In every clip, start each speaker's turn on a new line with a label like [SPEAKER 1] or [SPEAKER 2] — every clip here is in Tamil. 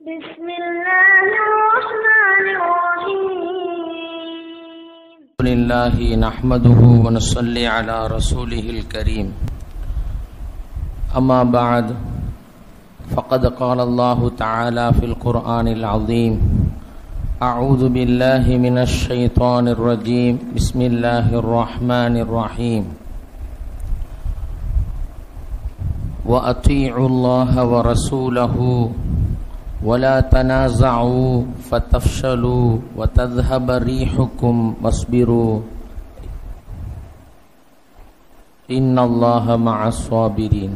[SPEAKER 1] بسم الله الرحمن الرحيم
[SPEAKER 2] الحمد لله نحمده ونصلي على رسوله الكريم أما بعد فقد قال الله تعالى في القرآن العظيم أعوذ بالله من الشيطان الرجيم بسم الله الرحمن الرحيم وأطيعوا الله ورسوله ولا تنازعوا فتفشلوا وتذهب ريحكم واصبروا إن الله مع الصابرين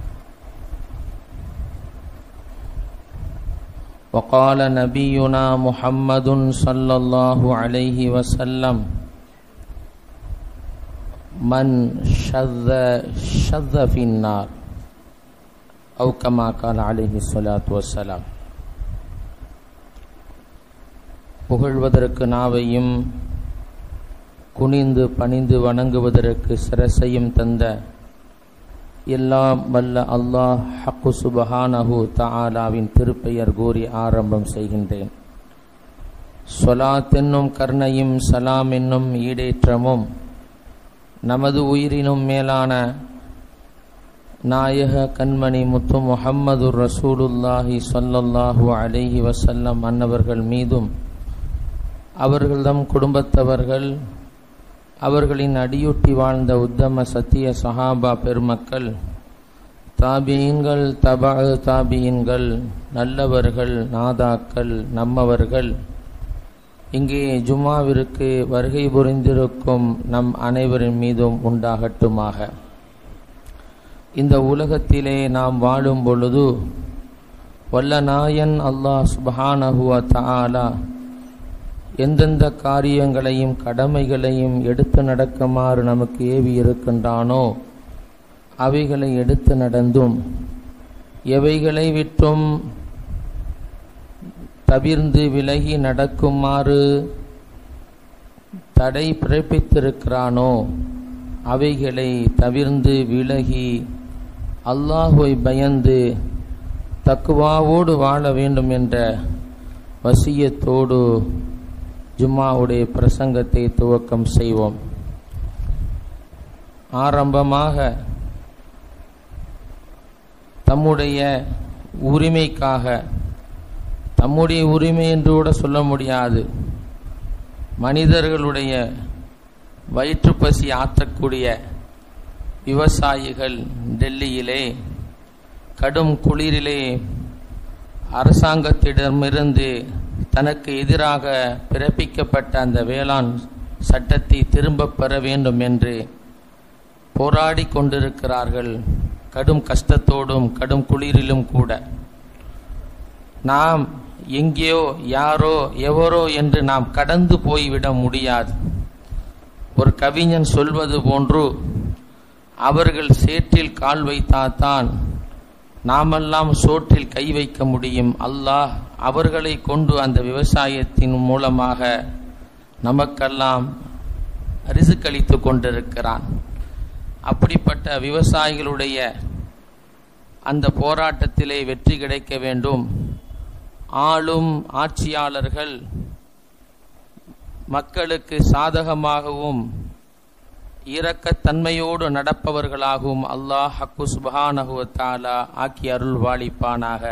[SPEAKER 2] وقال نبينا محمد صلى الله عليه وسلم من شذ شذ في النار أو كما قال عليه الصلاة والسلام புகழ்வதற்கு நாவையும் குனிந்து பணிந்து வணங்குவதற்கு சிரசையும் தந்த எல்லாம் வல்ல அல்லாஹ் ஹக்கு சுபஹானஹு தஆலாவின் திருப்பெயர் கூறி ஆரம்பம் செய்கின்றேன் சொலாத் என்னும் கருணையும் சலாம் என்னும் ஈடேற்றமும் நமது உயிரினும் மேலான நாயக கண்மணி முத்து முஹம்மது ரசூலுல்லாஹி ஸல்லல்லாஹு அலைஹி வஸல்லம் அன்னவர்கள் மீதும் அவர்கள்தம் குடும்பத்தவர்கள் அவர்களின் அடியொட்டி வாழ்ந்த உத்தம சத்திய சஹாபா பெருமக்கள் தாபியீன்கள் தபா தாபியீன்கள் நல்லவர்கள் நாதாக்கள் நம்மவர்கள் இங்கே ஜுமாவிற்கு வருகை புரிந்திருக்கும் நம் அனைவரின் மீதும் உண்டாகட்டுமாக இந்த உலகத்திலே நாம் வாழும் பொழுது வல்ல நாயன் அல்லாஹ் சுபஹானஹுவ தஆலா எந்தெந்த காரியங்களையும் கடமைகளையும் எடுத்து நடக்குமாறு நமக்கு ஏவி இருக்கின்றானோ அவைகளை எடுத்து நடந்தும் எவைகளை விட்டும் தவிர்ந்து விலகி நடக்குமாறு தடை பிறப்பித்திருக்கிறானோ அவைகளை தவிர்ந்து விலகி அல்லாஹுவை பயந்து தக்குவாவோடு வாழ வேண்டும் என்ற வசியத்தோடு ஜும்மாவுடைய பிரசங்கத்தை துவக்கம் செய்வோம் ஆரம்பமாக தம்முடைய உரிமைக்காக தம்முடைய உரிமை என்று கூட சொல்ல முடியாது மனிதர்களுடைய வயிற்றுப்பசி ஆற்றக்கூடிய விவசாயிகள் டெல்லியிலே கடும் குளிரிலே அரசாங்கத்திடமிருந்து தனக்கு எதிராக பிறப்பிக்கப்பட்ட அந்த வேளாண் சட்டத்தை திரும்பப் பெற வேண்டும் என்று போராடி கொண்டிருக்கிறார்கள் கடும் கஷ்டத்தோடும் கடும் குளிரிலும் கூட நாம் எங்கேயோ யாரோ எவரோ என்று நாம் கடந்து போய்விட முடியாது ஒரு கவிஞன் சொல்வது போன்று அவர்கள் சேற்றில் கால் வைத்தால்தான் நாமெல்லாம் சோற்றில் கை வைக்க முடியும் அல்லாஹ் அவர்களை கொண்டு அந்த விவசாயத்தின் மூலமாக நமக்கெல்லாம் ரிசுக்களித்து கொண்டிருக்கிறான் அப்படிப்பட்ட விவசாயிகளுடைய அந்த போராட்டத்திலே வெற்றி கிடைக்க வேண்டும் ஆளும் ஆட்சியாளர்கள் மக்களுக்கு சாதகமாகவும் இரக்கத்தன்மையோடு நடப்பவர்களாகவும் அல்லாஹ் ஹக்கு சுபஹானஹுவத்தாலா ஆக்கி அருள் வாழிப்பானாக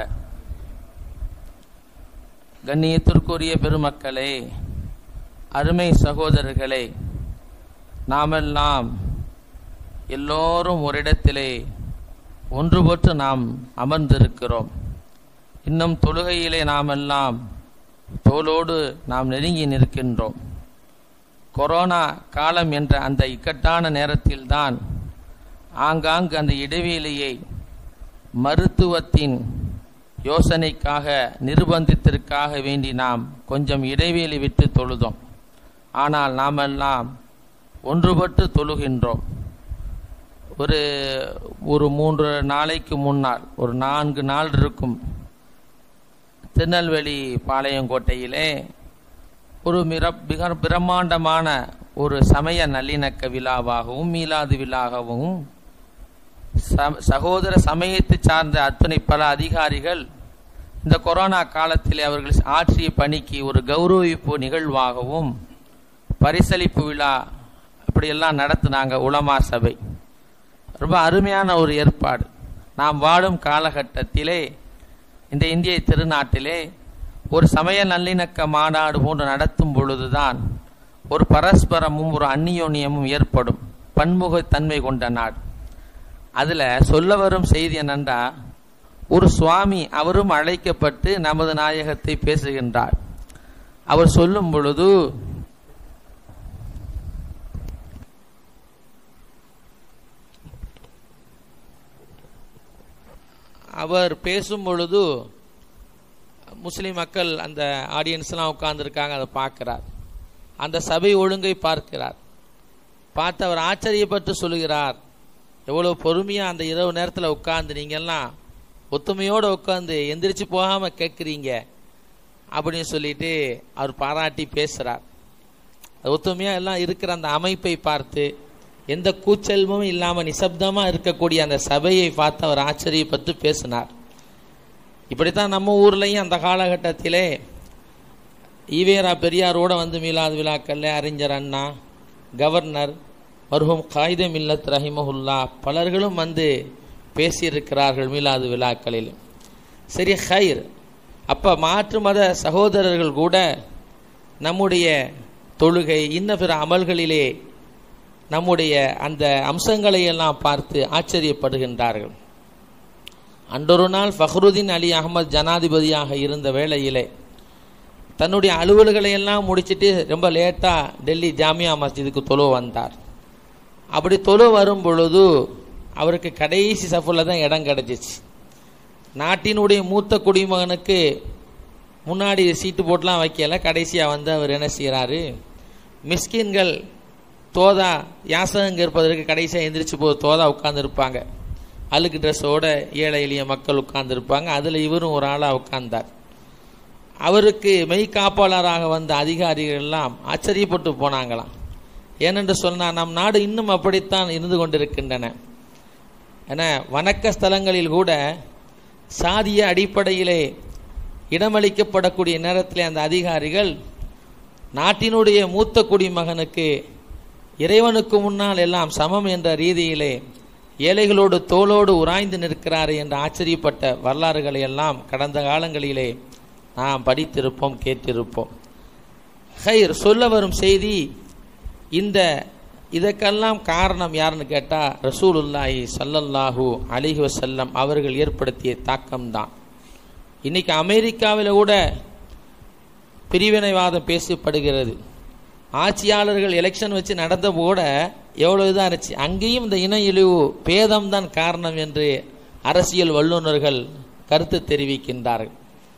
[SPEAKER 2] கண்ணியத்திற்குரிய பெருமக்களே அருமை சகோதரர்களே நாமெல்லாம் எல்லோரும் ஒரு இடத்திலே ஒன்றுபட்டு நாம் அமர்ந்திருக்கிறோம் இன்னும் தொழுகையிலே நாமெல்லாம் தோளோடு நாம் நெருங்கி நிற்கின்றோம் கொரோனா காலம் என்ற அந்த இக்கட்டான நேரத்தில்தான் ஆங்காங்கு அந்த இடைவெளியை மருத்துவத்தின் யோசனைக்காக நிர்பந்தித்திற்காக வேண்டி நாம் கொஞ்சம் இடைவெளி விட்டு தொழுதோம் ஆனால் நாமெல்லாம் ஒன்றுபட்டு தொழுகின்றோம் ஒரு ஒரு மூன்று நாளைக்கு முன்னால் ஒரு நான்கு நாள் இருக்கும் திருநெல்வேலி பாளையங்கோட்டையிலே ஒரு மிர மிக பிரம்மாண்டமான ஒரு சமய நல்லிணக்க விழாவாகவும் மீலாது விழாவாகவும் ச- சகோதர சமயத்தை சார்ந்த அத்துணை பல அதிகாரிகள் இந்த கொரோனா காலத்தில் அவர்கள் ஆற்றிய பணிக்கு ஒரு கௌரவிப்பு நிகழ்வாகவும் பரிசளிப்பு விழா அப்படியெல்லாம் நடத்துனாங்க உலமா சபை ரொம்ப அருமையான ஒரு ஏற்பாடு நாம் வாழும் காலகட்டத்திலே இந்த இந்திய திருநாட்டிலே ஒரு சமய நல்லிணக்க மாநாடு போன்று நடத்தும் பொழுதுதான் ஒரு பரஸ்பரமும் ஒரு அந்நியோன்யமும் ஏற்படும் பன்முகத்தன்மை கொண்ட நாடு அதில் சொல்ல வரும் செய்தி என்னண்டா ஒரு சுவாமி அவரும் அழைக்கப்பட்டு நமது நாயகத்தை பேசுகின்றார் அவர் சொல்லும் பொழுது அவர் பேசும் பொழுது முஸ்லிம் மக்கள் அந்த ஆடியன்ஸ்லாம் உட்கார்ந்துருக்காங்க அதை பார்க்கிறார் அந்த சபை ஒழுங்கை பார்க்கிறார் பார்த்து அவர் ஆச்சரியப்பட்டு சொல்லுகிறார் எவ்வளோ பொறுமையாக அந்த இரவு நேரத்தில் உட்காந்து நீங்கள்லாம் ஒத்துமையோடு உட்காந்து எந்திரிச்சு போகாமல் கேட்குறீங்க அப்படின்னு சொல்லிட்டு அவர் பாராட்டி பேசுகிறார் ஒத்துமையாக எல்லாம் இருக்கிற அந்த அமைப்பை பார்த்து எந்த கூச்சல்மும் இல்லாமல் நிசப்தமாக இருக்கக்கூடிய அந்த சபையை பார்த்து அவர் ஆச்சரியப்பட்டு பேசினார் இப்படித்தான் நம்ம ஊர்லேயும் அந்த காலகட்டத்திலே ஈவேரா பெரியாரோட வந்து மீலாது விழாக்கள்ல அறிஞர் அண்ணா கவர்னர் மருகும் காயித மில்லத் ரஹிமஹுல்லா பலர்களும் வந்து பேசியிருக்கிறார்கள் மீலாது விழாக்களில் சரி ஹைர் அப்போ மாற்று மத சகோதரர்கள் கூட நம்முடைய தொழுகை இன்ன பிற அமல்களிலே நம்முடைய அந்த அம்சங்களை எல்லாம் பார்த்து ஆச்சரியப்படுகின்றார்கள் அன்றொரு நாள் ஃபஹ்ருதீன் அலி அகமது ஜனாதிபதியாக இருந்த வேளையிலே தன்னுடைய அலுவல்களை எல்லாம் முடிச்சுட்டு ரொம்ப லேட்டாக டெல்லி ஜாமியா மஸ்ஜிதுக்கு தொழு வந்தார் அப்படி தொழு வரும் பொழுது அவருக்கு கடைசி சஃபில் தான் இடம் கிடச்சிச்சு நாட்டினுடைய மூத்த குடிமகனுக்கு முன்னாடி சீட்டு போட்டுலாம் வைக்கல கடைசியாக வந்து அவர் என்ன செய்கிறாரு மிஸ்கின்கள் தோதா யாசகங்க இருப்பதற்கு கடைசியாக எந்திரிச்சு போது தோதா உட்காந்துருப்பாங்க அழுக்கு ட்ரெஸ்ஸோட ஏழை எளிய மக்கள் உட்கார்ந்துருப்பாங்க அதில் இவரும் ஒரு ஆளாக உட்கார்ந்தார் அவருக்கு மெய் காப்பாளராக வந்த அதிகாரிகள் எல்லாம் ஆச்சரியப்பட்டு போனாங்களாம் ஏனென்று சொன்னால் நம் நாடு இன்னும் அப்படித்தான் இருந்து கொண்டிருக்கின்றன என வணக்க ஸ்தலங்களில் கூட சாதிய அடிப்படையிலே இடமளிக்கப்படக்கூடிய நேரத்தில் அந்த அதிகாரிகள் நாட்டினுடைய மூத்த குடிமகனுக்கு இறைவனுக்கு முன்னால் எல்லாம் சமம் என்ற ரீதியிலே ஏழைகளோடு தோளோடு உராய்ந்து நிற்கிறாரே என்று ஆச்சரியப்பட்ட வரலாறுகளை எல்லாம் கடந்த காலங்களிலே நாம் படித்திருப்போம் கேட்டிருப்போம் ஹைர் சொல்ல வரும் செய்தி இந்த இதற்கெல்லாம் காரணம் யாருன்னு கேட்டால் ரசூலுல்லாஹி சல்லல்லாஹூ அலிஹி வசல்லம் அவர்கள் ஏற்படுத்திய தாக்கம்தான் இன்னைக்கு அமெரிக்காவில் கூட பிரிவினைவாதம் பேசப்படுகிறது ஆட்சியாளர்கள் எலெக்ஷன் வச்சு நடந்த கூட எவ்வளோ இதாக இருந்துச்சு அங்கேயும் இந்த இன இழிவு பேதம் தான் காரணம் என்று அரசியல் வல்லுநர்கள் கருத்து தெரிவிக்கின்றார்கள்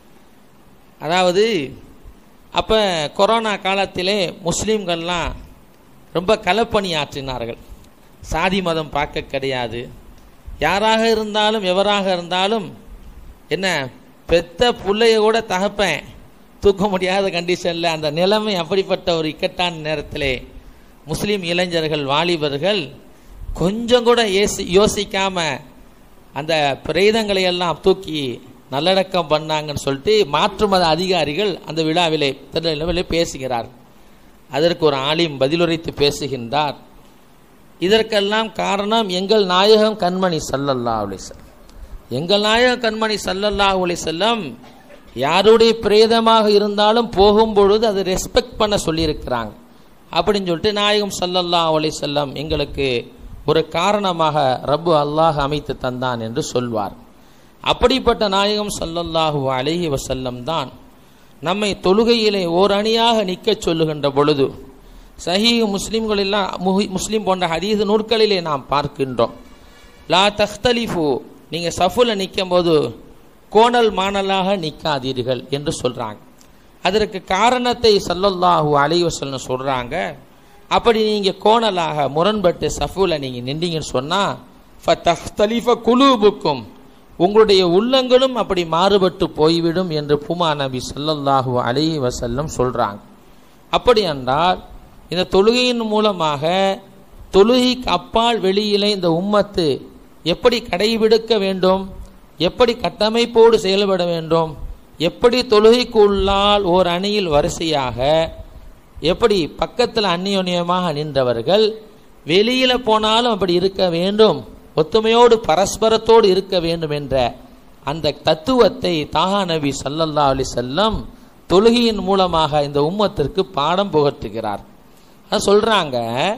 [SPEAKER 2] அதாவது அப்போ கொரோனா காலத்திலே முஸ்லீம்கள்லாம் ரொம்ப களப்பணி ஆற்றினார்கள் சாதி மதம் பார்க்க கிடையாது யாராக இருந்தாலும் எவராக இருந்தாலும் என்ன பெத்த பிள்ளைய கூட தகப்பேன் தூக்க முடியாத கண்டிஷனில் அந்த நிலைமை அப்படிப்பட்ட ஒரு இக்கட்டான நேரத்திலே முஸ்லீம் இளைஞர்கள் வாலிபர்கள் கொஞ்சம் கூட ஏசி யோசிக்காம அந்த பிரேதங்களை எல்லாம் தூக்கி நல்லடக்கம் பண்ணாங்கன்னு சொல்லிட்டு மாற்று மத அதிகாரிகள் அந்த விழாவிலே திருநிலவிலே பேசுகிறார் அதற்கு ஒரு ஆலிம் பதிலுரைத்து பேசுகின்றார் இதற்கெல்லாம் காரணம் எங்கள் நாயகம் கண்மணி சல்லல்லா அலிசல்லம் எங்கள் நாயகம் கண்மணி சல்லல்லா அலிசல்லம் யாருடைய பிரேதமாக இருந்தாலும் போகும்பொழுது அதை ரெஸ்பெக்ட் பண்ண சொல்லியிருக்கிறாங்க அப்படின்னு சொல்லிட்டு நாயகம் சல்லல்லா அலிசல்லம் எங்களுக்கு ஒரு காரணமாக ரப்பு அல்லாஹ் அமைத்து தந்தான் என்று சொல்வார் அப்படிப்பட்ட நாயகம் சல்லல்லாஹு அலஹி வசல்லம் தான் நம்மை தொழுகையிலே ஓர் அணியாக நிற்கச் சொல்லுகின்ற பொழுது சஹீ முஸ்லீம்களெல்லாம் முஸ்லீம் போன்ற ஹதீது நூற்களிலே நாம் பார்க்கின்றோம் லா தஹ்தலிஃபு நீங்கள் சஃபுல நிற்கும் போது கோணல் மாணலாக நிற்காதீர்கள் என்று சொல்கிறாங்க அதற்கு காரணத்தை சல்லல்லாஹு அலைஹி வஸல்லம் சொல்கிறாங்க அப்படி நீங்கள் கோணலாக முரண்பட்டு சஃபுல நீங்கள் நின்றீங்கன்னு சொன்னால் ஃபத்தஹ்தலிஃப குலூபுக்கும் உங்களுடைய உள்ளங்களும் அப்படி மாறுபட்டு போய்விடும் என்று புமா நபி சல்லல்லாஹு அலைஹி வஸல்லம் சொல்கிறாங்க அப்படி என்றால் இந்த தொழுகையின் மூலமாக தொழுகைக்கு அப்பால் வெளியிலே இந்த உம்மத்து எப்படி கடைபிடிக்க வேண்டும் எப்படி கட்டமைப்போடு செயல்பட வேண்டும் எப்படி தொழுகைக்கு உள்ளால் ஓர் அணியில் வரிசையாக எப்படி பக்கத்தில் அந்நியோன்யமாக நின்றவர்கள் வெளியில போனாலும் அப்படி இருக்க வேண்டும் ஒத்துமையோடு பரஸ்பரத்தோடு இருக்க வேண்டும் என்ற அந்த தத்துவத்தை தாகா நபி ஸல்லல்லாஹு அலைஹி செல்லம் தொழுகையின் மூலமாக இந்த உம்மத்திற்கு பாடம் புகட்டுகிறார் அது சொல்றாங்க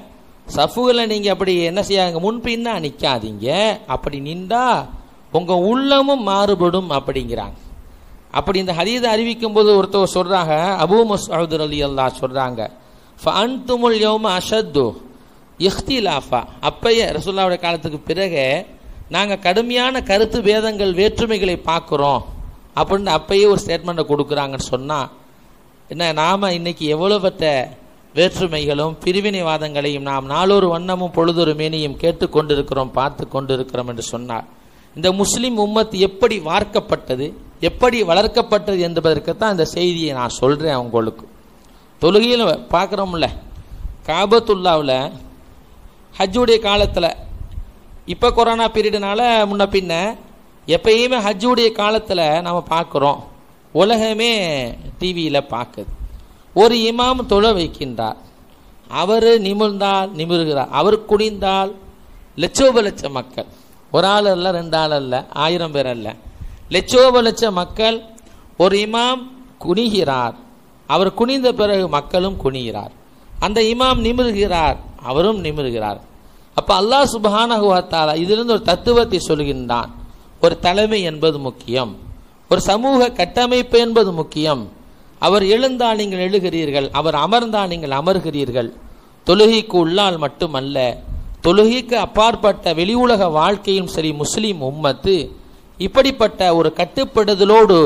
[SPEAKER 2] சஃபுகளை நீங்க அப்படி என்ன செய்யாங்க முன்பின்னா நிக்காதீங்க அப்படி நின்றா உங்க உள்ளமும் மாறுபடும் அப்படிங்கிறாங்க அப்படி இந்த ஹதீதை அறிவிக்கும் போது ஒருத்தர் சொல்றாங்க அபூ மஸ்ஊத் ரலியல்லாஹு சொல்றாங்க ஃபஅன்துமுல் யௌம அஷத்து இஹ்திலாஃபா அப்பயே ரசூலுல்லாஹ்வுடைய காலத்துக்கு பிறகு நாங்க கடுமையான கருத்து வேதங்கள் வேற்றுமைகளை பார்க்குறோம் அப்படின்னு அப்பயே ஒரு ஸ்டேட்மெண்ட்டை கொடுக்குறாங்கன்னு சொன்னா என்ன நாம இன்னைக்கு எவ்வளவுத்த வேற்றுமைகளும் பிரிவினைவாதங்களையும் நாம் நாளொரு வண்ணமும் பொழுதொரு மேனியும் கேட்டு கொண்டிருக்கிறோம் பார்த்து கொண்டிருக்கிறோம் என்று சொன்னார் இந்த முஸ்லிம் உம்மத் எப்படி வார்க்கப்பட்டது எப்படி வளர்க்கப்பட்டது என்பதற்குத்தான் இந்த செய்தியை நான் சொல்றேன் உங்களுக்கு தொழுகையில் பார்க்குறோம்ல காபத்துல்லாவில் ஹஜ்ஜுடைய காலத்தில் இப்போ கொரோனா பீரியடுனால முன்ன பின்ன எப்பயுமே ஹஜ்ஜுடைய காலத்தில் நம்ம பார்க்குறோம் உலகமே டிவியில் பார்க்குது ஒரு இமாம் தொழ வைக்கின்றார் அவர் நிமிர்ந்தால் நிமிர்கிறார் அவர் குனிந்தால் லட்சோப லட்ச மக்கள் ஒரு ஆள் அல்ல ரெண்டு ஆள் அல்ல ஆயிரம் பேர் அல்ல லட்சோப லட்ச மக்கள் ஒரு இமாம் குனிகிறார் அவர் குனிந்த பிறகு மக்களும் குனிகிறார் அந்த இமாம் நிமிர்கிறார் அவரும் நிமிர்கிறார் அப்ப அல்லாஹ் சுபஹானஹு வ தஆலா இதிலிருந்து ஒரு தத்துவத்தை சொல்கின்றான் ஒரு தலைமை என்பது முக்கியம் ஒரு சமூக கட்டமைப்பு என்பது முக்கியம் அவர் எழுந்தால் நீங்கள் எழுகிறீர்கள் அவர் அமர்ந்தால் நீங்கள் அமர்கிறீர்கள் தொழுகைக்கு உள்ளால் மட்டுமல்ல தொழுகைக்கு அப்பாற்பட்ட வெளி உலக வாழ்க்கையும் சரி முஸ்லிம் உம்மத்து இப்படிப்பட்ட ஒரு கட்டுப்படுதலோடு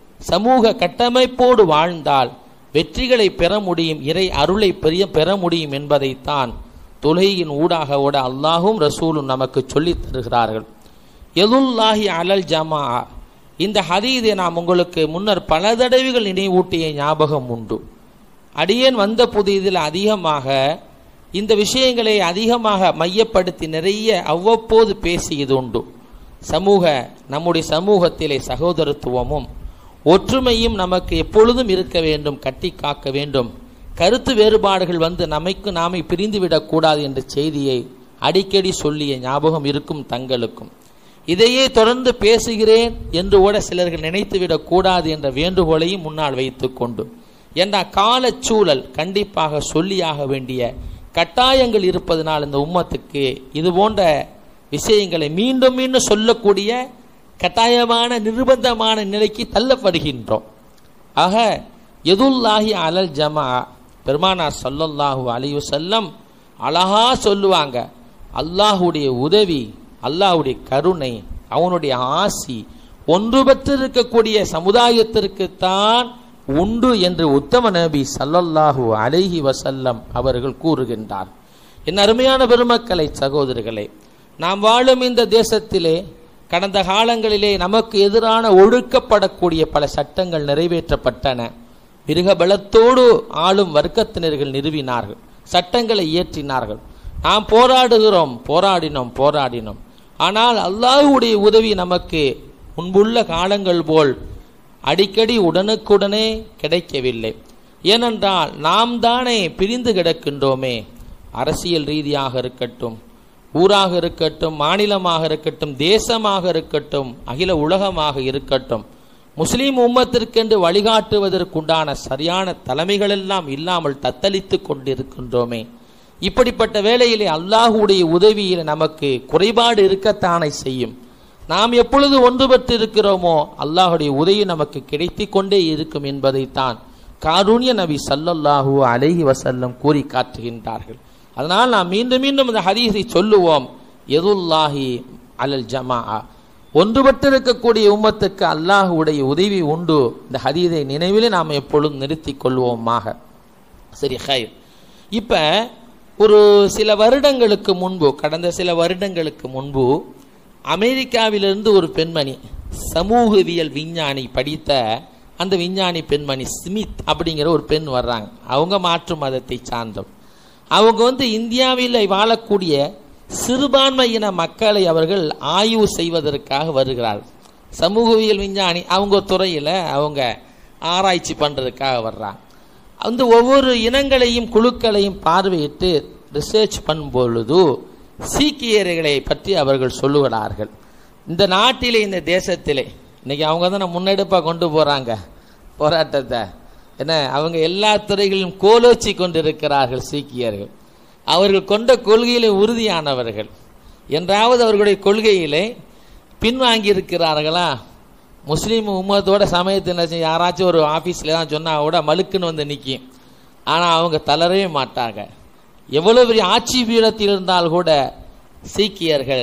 [SPEAKER 2] சமூக கட்டமைப்போடு வாழ்ந்தால் வெற்றிகளை பெற முடியும் இறை அருளை பெரிய பெற முடியும் என்பதைத்தான் தொழுகையின் ஊடாக ஓட அல்லாஹும் ரசூலும் நமக்கு சொல்லித் தருகிறார்கள் எதுல்லாஹி அலல் ஜமா இந்த ஹதீதை நாம் உங்களுக்கு முன்னர் பல தடவைகள் நினைவூட்டிய ஞாபகம் உண்டு அடியேன் வந்த புதியதில் அதிகமாக இந்த விஷயங்களை அதிகமாக மையப்படுத்தி நிறைய அவ்வப்போது பேசியது உண்டு சமூக நம்முடைய சமூகத்திலே சகோதரத்துவமும் ஒற்றுமையும் நமக்கு எப்பொழுதும் இருக்க வேண்டும் கட்டி காக்க வேண்டும் கருத்து வேறுபாடுகள் வந்து நமக்கு நாமை பிரிந்துவிடக் கூடாது என்ற செய்தியை அடிக்கடி சொல்லிய ஞாபகம் இருக்கும் தங்களுக்கும் இதையே தொடர்ந்து பேசுகிறேன் என்று கூட சிலர்கள் நினைத்துவிடக் கூடாது என்ற வேண்டுகோளையும் முன்னால் வைத்துக்கொண்டு என்ற காலச்சூழல் கண்டிப்பாக சொல்லியாக வேண்டிய கட்டாயங்கள் இருப்பதனால் இந்த உம்மத்துக்கு இது போன்ற விஷயங்களை மீண்டும் மீண்டும் சொல்லக்கூடிய கட்டாயமான நிர்பந்தமான நிலைக்கு தள்ளப்படுகின்றோம் ஆக எதுல்லாஹி அலல் ஜமா பெருமானார் ஸல்லல்லாஹு அலைஹி வஸல்லம் அழகா சொல்லுவாங்க அல்லாஹுடைய உதவி அல்லாஹ்வுடைய கருணை அவனுடைய ஆசி ஒன்றுபட்டு இருக்கக்கூடிய சமுதாயத்திற்குத்தான் உண்டு என்று உத்தம நபி ஸல்லல்லாஹு அலைஹி வஸல்லம் அவர்கள் கூறுகின்றார் என் அருமையான பெருமக்களை சகோதரர்களே நாம் வாழும் இந்த தேசத்திலே கடந்த காலங்களிலே நமக்கு எதிரான ஒழுக்கப்படக்கூடிய பல சட்டங்கள் நிறைவேற்றப்பட்டன மிருக பலத்தோடு ஆளும் வர்க்கத்தினர்கள் நிறுவினார்கள் சட்டங்களை இயற்றினார்கள் நாம் போராடுகிறோம் போராடினோம் போராடினோம் ஆனால் அல்லாஹ்வுடைய உதவி நமக்கு முன்புள்ள காலங்கள் போல் அடிக்கடி உடனுக்குடனே கிடைக்கவில்லை ஏனென்றால் நாம் தானே பிரிந்து கிடக்கின்றோமே அரசியல் ரீதியாக இருக்கட்டும் ஊராக இருக்கட்டும் மாநிலமாக இருக்கட்டும் தேசமாக இருக்கட்டும் அகில உலகமாக இருக்கட்டும் முஸ்லீம் உம்மத்திற்கென்று வழிகாட்டுவதற்குண்டான சரியான தலைமைகளெல்லாம் இல்லாமல் தத்தளித்து கொண்டிருக்கின்றோமே இப்படிப்பட்ட வேளையிலே அல்லாஹுடைய உதவியில் நமக்கு குறைபாடு இருக்கத்தானே செய்யும் நாம் எப்பொழுது ஒன்றுபட்டு இருக்கிறோமோ அல்லாஹுடைய உதவி நமக்கு கிடைத்து கொண்டே இருக்கும் என்பதைத்தான் காரூணிய நபி சல்லல்லாஹு அலைஹி வசல்லம் கூறி காட்டுகின்றார்கள் அதனால் நாம் மீண்டும் மீண்டும் இந்த ஹதீஸை சொல்லுவோம் எதுல்லாஹி அலல் ஜமா ஒன்றுபட்டு இருக்கக்கூடிய உம்மத்துக்கு அல்லாஹுடைய உதவி உண்டு இந்த ஹதீதை நினைவிலே நாம் எப்பொழுதும் நிறுத்தி கொள்வோமாக சரி ஹைர் இப்போ ஒரு சில வருடங்களுக்கு முன்பு கடந்த சில வருடங்களுக்கு முன்பு அமெரிக்காவிலிருந்து ஒரு பெண்மணி சமூகவியல் விஞ்ஞானி படித்த அந்த விஞ்ஞானி பெண்மணி ஸ்மித் அப்படிங்கிற ஒரு பெண் வர்றாங்க அவங்க மாற்று மதத்தை சார்ந்தவர் அவங்க வந்து இந்தியாவில் வாழக்கூடிய சிறுபான்மையின மக்களை அவர்கள் ஆய்வு செய்வதற்காக வருகிறார்கள் சமூகவியல் விஞ்ஞானி அவங்க துறையில் அவங்க ஆராய்ச்சி பண்ணுறதுக்காக வர்றாங்க அந்த ஒவ்வொரு இனங்களையும் குழுக்களையும் பார்வையிட்டு ரிசர்ச் பண்ணும் பொழுது சீக்கியர்களை பற்றி அவர்கள் சொல்லுகிறார்கள் இந்த நாட்டிலே இந்த தேசத்திலே இன்னைக்கு அவங்க தான் முன்னெடுப்பாக கொண்டு போகிறாங்க போராட்டத்தை என்ன அவங்க எல்லா துறைகளிலும் கோலோச்சி கொண்டிருக்கிறார்கள் சீக்கியர்கள் அவர்கள் கொண்ட கொள்கையிலே உறுதியானவர்கள் என்றாவது அவர்களுடைய கொள்கையிலே பின்வாங்கி இருக்கிறார்களா முஸ்லீம் உம்மத்தோட சமயத்தில் யாராச்சும் ஒரு ஆஃபீஸில் தான் சொன்னால் கூட மலுக்குன்னு வந்து நிற்கும் ஆனால் அவங்க தளரவே மாட்டாங்க எவ்வளோ பெரிய ஆட்சி பீடத்தில் இருந்தால் கூட சீக்கியர்கள்